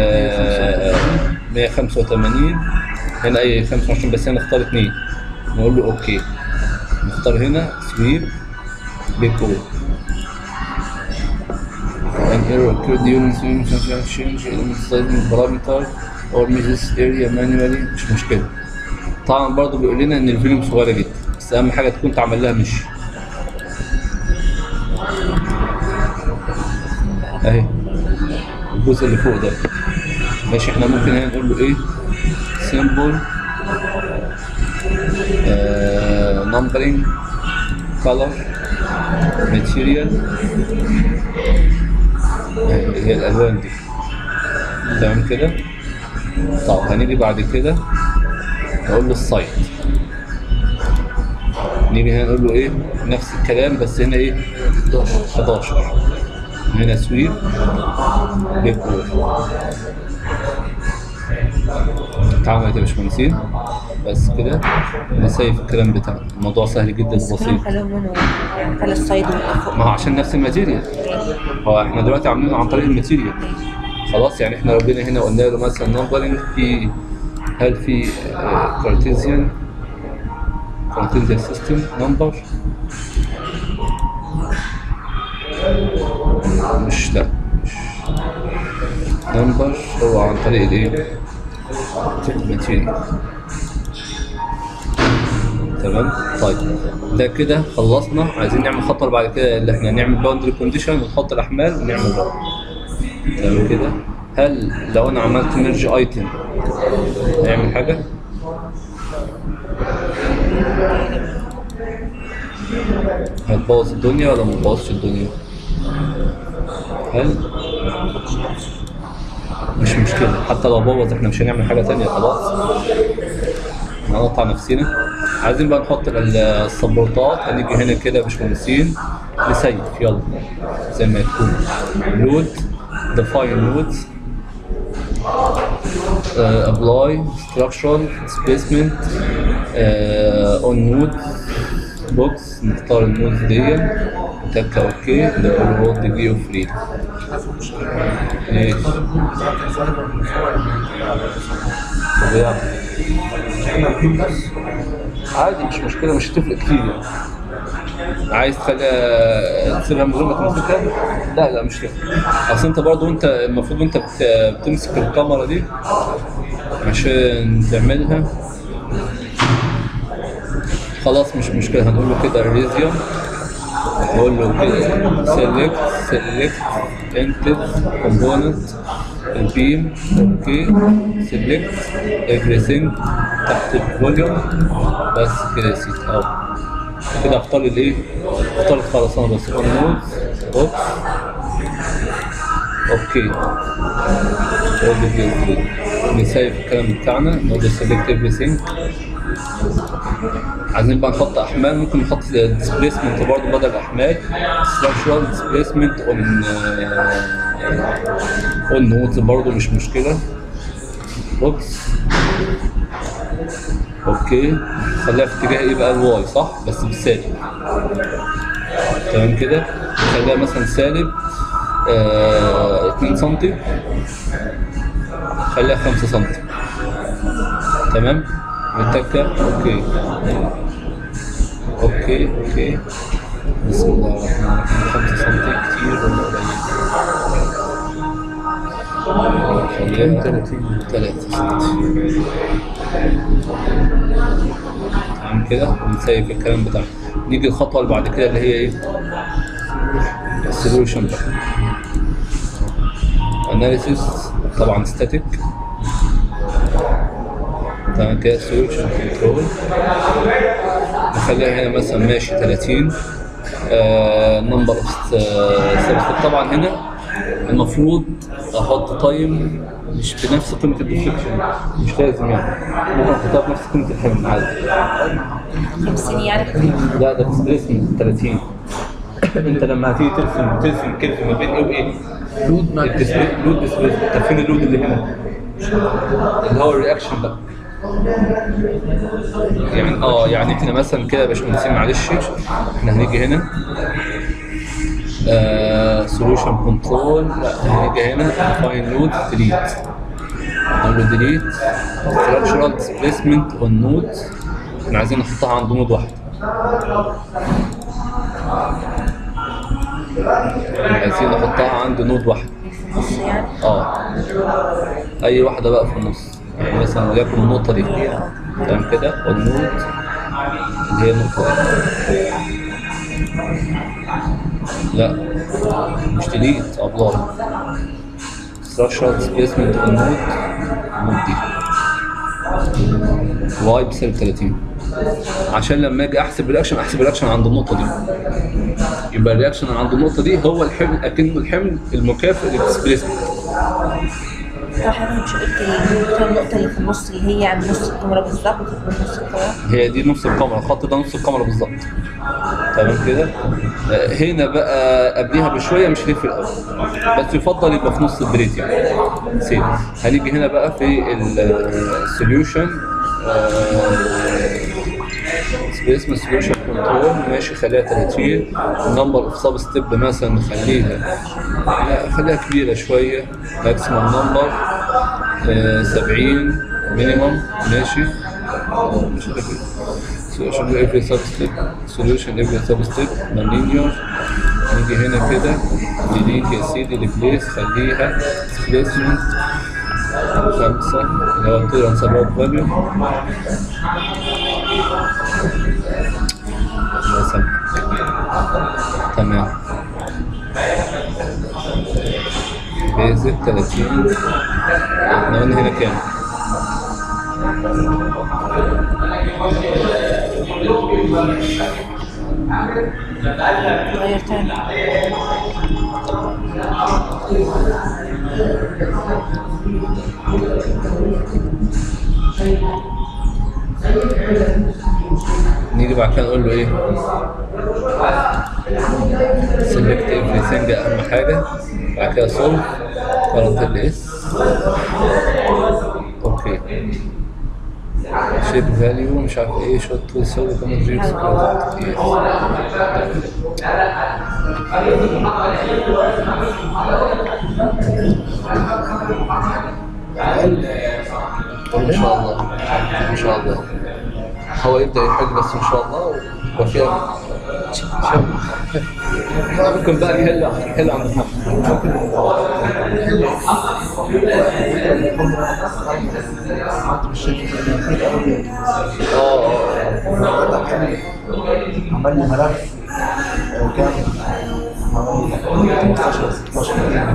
185 هنا اي 25 بس هنا نختار اثنين نقول له اوكي نختار هنا سويب بيكو an error occurred during swim change in the parameter or this area manually مش مشكلة طبعا برضو بيقول لنا ان الفيلم صغيرة جدا بس اهم حاجة تكون تعمل لها مش اهي الجزء اللي فوق ده ماشي احنا ممكن هنا نقول له ايه symbol آه numbering color material اهي اللي هي الالوان دي تمام كده طب هنيجي بعد كده نقول له السايت نيجي هنا نقول له ايه نفس الكلام بس هنا ايه 11 11 هنا سويب ديكور اتعملت يا باشمهندسين بس كده نسيف الكلام بتاعنا الموضوع سهل جدا بس وبسيط كمان خلوه لونه خلى الصيد يبقى فوق ما هو عشان نفس الماتيريال هو احنا دلوقتي عاملينه عن طريق الماتيريال خلاص يعني احنا لو جينا هنا قلنا له مثلا نمبرنج في هل في كارتيزيان كارتيزيان سيستم نمبر مش لا مش نمبر هو عن طريق الايه الماتيريال تمام طيب ده كده خلصنا عايزين نعمل الخطوه اللي بعد كده اللي احنا نعمل باوندري كونديشن ونحط الاحمال ونعمل رابط تمام كده هل لو انا عملت ميرج ايتم هيعمل حاجه هتبوظ الدنيا ولا ما تبوظش الدنيا هل مش مشكله حتى لو بوظ احنا مش هنعمل حاجه تانية خلاص هنقطع نفسنا عايزين بقى نحط ال- السبورتات هنيجي هنا كده يا باشمهندسين نسيف يلا زي ما يكون لود define loads uh, apply structural displacement uh, on node box نختار النود دي تكة اوكي نقول هو degree of freedom ايه طبيعي. عادي مش مشكلة مش هتفرق كتير يعني عايز تخليها تسيبها من غير ما تمسكها؟ لا لا مش تفرق اصل انت برضو انت المفروض وانت بت- بتمسك الكاميرا دي عشان تعملها خلاص مش مشكلة هنقول له كده ريزيوم نقول له كده سيلكت سيلكت انتد كومبوننت البيم اوكي سيلكت everything تحت الفوليوم بس كده يا سيدي اهو كده اختار الايه؟ اختار الخرسانة بس اون نود بوكس اوكي اقول له نسيف الكلام بتاعنا نقول له سيلكت everything عايزين بقى نحط احمال ممكن نحط ديسبيسمنت برضه بدل احمال structural displacement on اون نوتس برضه مش مشكله بوكس اوكي خليها في اتجاه ايه بقى الواي صح بس بالسالب تمام كده خليها مثلا سالب آه 2 سم خليها 5 سم تمام متكة اوكي اوكي اوكي بسم الله الرحمن الرحيم 5 سم كتير ولا قليل؟ خليها 30 3 تمام كده ونسيب الكلام بتاعنا نيجي الخطوة اللي بعد كده اللي هي ايه؟ السوليوشن بقى اناليسيس طبعا ستاتيك تمام كده سوليوشن كنترول نخليها هنا مثلا ماشي 30 نمبر اوف سبستيب طبعا هنا المفروض احط تايم مش بنفس قيمه الديفليكشن مش لازم يعني ممكن احطها بنفس قيمه الحمل عادي 50 يعني لا ده ديسبيسمنت 30 انت لما هتيجي ترسم ترسم كيرف ما بين ايه وايه لود مع الديسبي- لود ديسبيسمنت طب فين اللود اللي هنا؟ اللي هو الرياكشن بقى يعني اه يعني احنا مثلا كده يا باشمهندسين معلش احنا هنيجي هنا سولوشن كنترول لا هنيجي هنا ديفاين لود ديليت نقول له ديليت structural displacement on node احنا عايزين نحطها عند نود واحد احنا عايزين نحطها عند نود واحد نص يعني اه اي واحده بقى في النص يعني مثلا وليكن النقطه دي تمام كده والنود اللي هي النقطه دي لا مش ديليت ابلاي structural displacement on node النود دي واي بسالب 30 عشان لما اجي احسب الرياكشن احسب الرياكشن عند النقطه دي يبقى الرياكشن عند النقطه دي هو الحمل اكنه الحمل المكافئ للديسبيسمنت طب حضرتك مش قلت النقطة النقطة اللي في النص اللي هي عند نص الكاميرا بالظبط نص الكاميرا هي دي نص الكاميرا الخط ده نص الكاميرا بالظبط تمام كده آه، هنا بقى قبليها بشويه مش هتفرق قوي بس يفضل يبقى في نص البريد يعني سيب هنيجي هنا بقى في السوليوشن اسمه سوليوشن كنترول ماشي خليها 30 النمبر اوف سب ستيب مثلا نخليها لا خليها كبيره شويه ماكسيمم نمبر 70 مينيمم ماشي آه، مش عارف إيه. solution every substep solution every substep nonlinear نيجي هنا كده delete يا سيدي replace خليها displacement خمسة اللي هو tolerance about value الله يسامحك تمام بيزك 30 احنا قلنا هنا كام؟ غير تاني نيجي بعد كده نقول له ايه select everything اهم حاجه بعد كده solve current اس اوكي شيب فاليو مش عارف ايه شوت يساوي كمان ريكس ان شاء الله ان شاء الله هو يبدا يحل بس ان شاء الله وفيها ممكن بقى يحل يحل عند نفسه اه اه عمل لي ملف آه، كام حوالي 15 16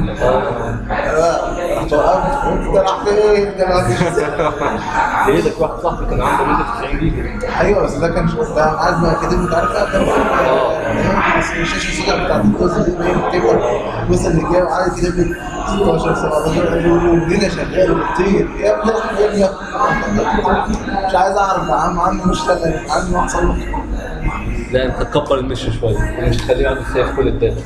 رحت وقفت قلت ده راح فين ده ما فيش ايدك واحد صاحبي كان عنده ايدك 90 جيجا ايوه بس ده كان ده قاعد بقى كده انت عارف كان بس الشاشه الصغيره بتاعت الجزء دي باين بتكبر الجزء اللي جاي وقاعد كده بي 16 17 والدنيا شغاله وبتطير يا ابني راح فين يا ابني؟ مش عايز اعرف يا عم عمي مش شغال عمي ما حصل له لا انت تكبر المش شويه يعني مش تخليه عنده سيف كل الداتا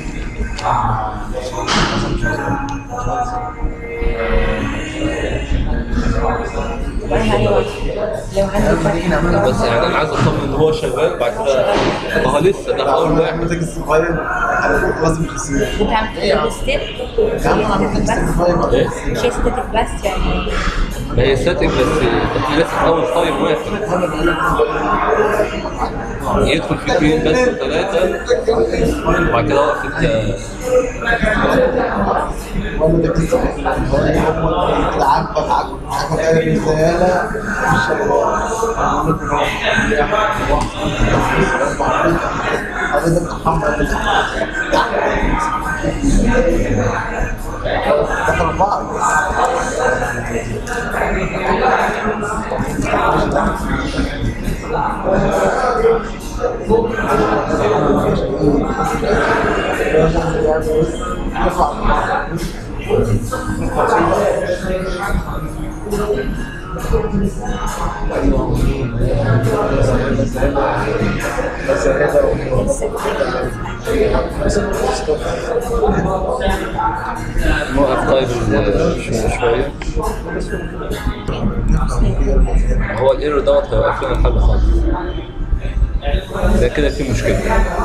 وبعدين لو لو عندي بس يعني انا عايز اطمن ان هو شغال بعد كده ما هو لسه ده في اول واحد عمتك الصغير لازم تخسر انت عم تقول ستيب يا عم عمتك الصغير ايه مش هي ستاتيك بس يعني ما هي ستاتيك بس احنا لسه في اول تايم واحد يدخل في اثنين بس ثلاثه وبعد كده وقف انت والدك الصغير هو يوم كده عاجبك عاجبك عاجبك قادر الزياده مش شغال حضرتك محمد دخل بعض نوقف طيب الشغل شوية هو الايرور دوت هيوقف لنا الحل خالص ده كده في مشكلة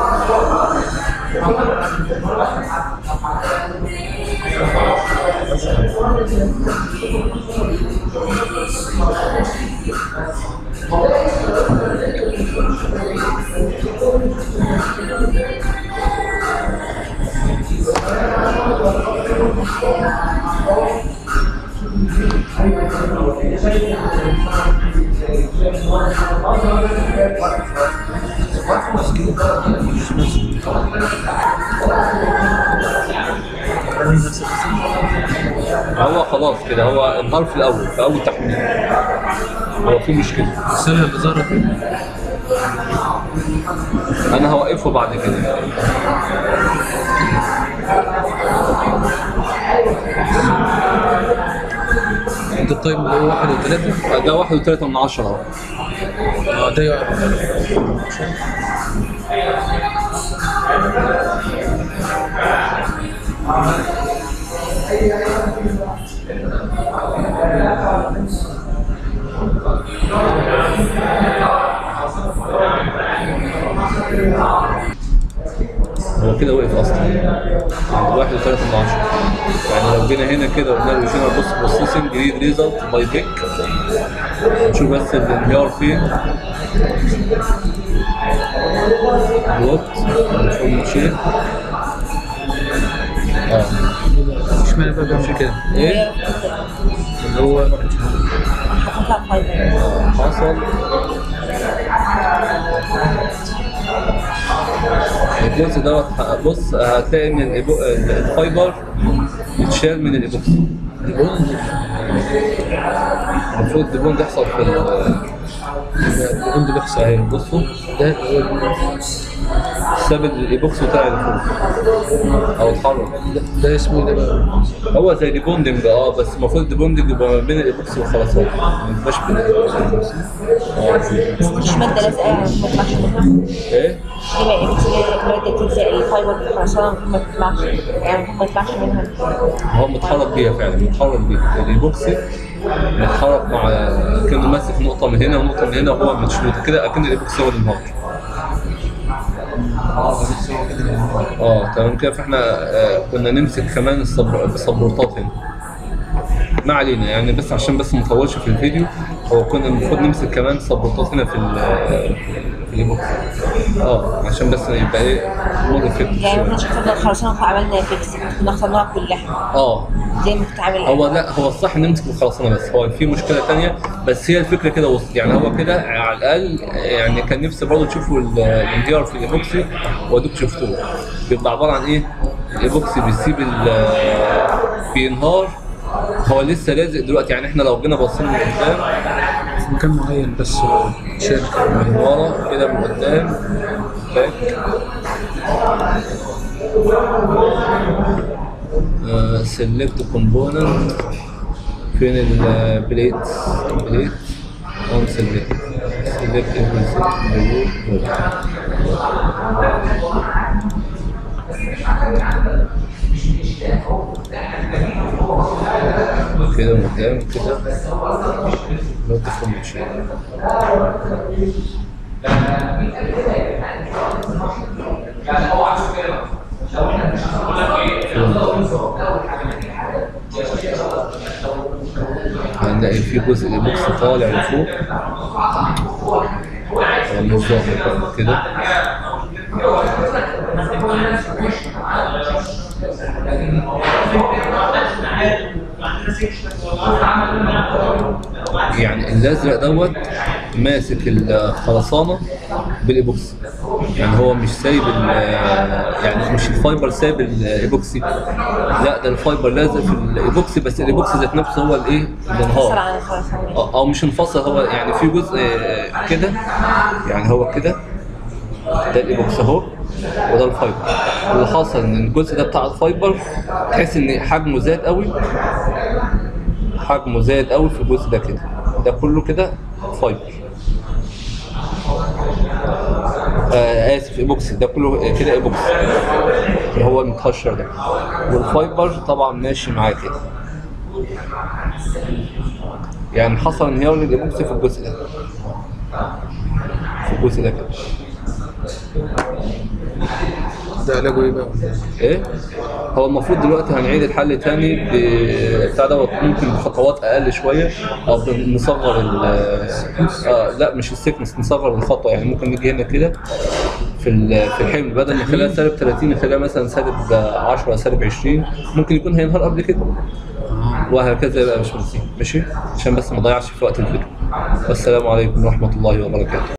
هو خلاص كده هو انهار في الاول في اول تحميل هو في مشكلة الرسالة اللي ظهرت انا هوقفه بعد كده انت التايم اللي هو واحد وثلاثة ده واحد وتلاتة من عشرة اهو اه ده يقف. هو كده وقف اصلا عند واحد وثلاثة من عشرة يعني لو جينا هنا كده وقلنا له هنا بص بروسيسنج ريد ريزلت باي بيك نشوف بس الانهيار فين بلوت المفروض نشيل اه اشمعنى بقى بيعمل كده؟ ايه اللي هو هتطلع فايبر حصل الجزء دوت بص هتلاقي ان الإيبو- الفايبر اتشال من الايبوكسي المفروض الديبون ده يحصل في ال- البند اللي بيحصل اهي بصوا ده ساب الايبوكسي وطلع لفوق او اتحرك ده, ده اسمه ايه ده بقى؟ هو زي ديبوندنج اه بس المفروض الديبوندنج يبقى ما بين الايبوكسي والخرسانه ما يبقاش بين الإيبوكسي. اه مش مادة لازقة ما تطلعش منها ايه دي ما قيمتش مادة تلزق الفايبر في الخرسانة المفروض ما تطلعش يعني المفروض ما يطلعش منها هو متحرك بيها فعلا متحرك بيها الايبوكسي متحرك مع كانه ماسك نقطه من هنا ونقطه من هنا وهو مشدود كده اكن الايبوكسي هو اللي انهار اه تمام كده فاحنا آه كنا نمسك كمان الصبر السبورتات هنا ما علينا يعني بس عشان بس ما نطولش في الفيديو هو كنا المفروض نمسك كمان سبورتات هنا في ال- في الايبوكسي اه عشان بس يبقى ايه مور افكت يعني ما شويه كناش اخترنا الخرسانة وعملنا فيكس كنا اخترناها كلها اه زي ما بتتعامل هو لا هو الصح نمسك الخرسانه بس هو في مشكله تانية بس هي الفكره كده وصلت يعني هو كده على الاقل يعني كان نفسي برضه تشوفوا ال- الانهيار في الايبوكسي وادوك شفتوه بيبقى عباره عن ايه؟ الايبوكسي بيسيب ال- بينهار هو لسه لازق دلوقتي يعني احنا لو جينا بصينا من قدام في مكان معين بس شال من ورا كده من قدام باك سيلكت كومبوننت فين البليت بليت اون سيلكت سيلكت everything كده من قدام كده لو تفهم شيء هنلاقي في جزء البوكس طالع لفوق هو مش ظاهر كده يعني الازرق دوت ماسك الخرسانه بالايبوكسي يعني هو مش سايب ال- يعني مش الفايبر سايب الايبوكسي لا ده الفايبر لازق في الايبوكسي بس الايبوكسي ذات نفسه هو الايه انفصل الانهار عن الخرسانة او أو مش انفصل هو يعني في جزء آه، كده يعني هو كده ده الايبوكس اهو وده الفايبر اللي حاصل ان الجزء ده بتاع الفايبر تحس ان حجمه زاد قوي حجمه زاد قوي في الجزء ده كده ده كله كده فايبر آه اسف ايبوكسي ده كله كده ايبوكسي اللي هو المتهشر ده والفايبر طبعا ماشي معاه كده يعني حصل انهيار للايبوكسي في الجزء ده في الجزء ده كده ده علاجه ايه بقى؟ ايه هو المفروض دلوقتي هنعيد الحل تاني ب- بتاع دوت ممكن بخطوات اقل شويه او بن- نصغر ال آه لا مش السكنس نصغر الخطوه يعني ممكن نيجي هنا كده في ال- في الحمل بدل ما نخليها سالب 30 نخليها مثلا سالب 10 سالب 20 ممكن يكون هينهار قبل كده وهكذا بقى يا باشمهندسين ماشي عشان بس ما نضيعش في وقت الفيديو والسلام عليكم ورحمه الله وبركاته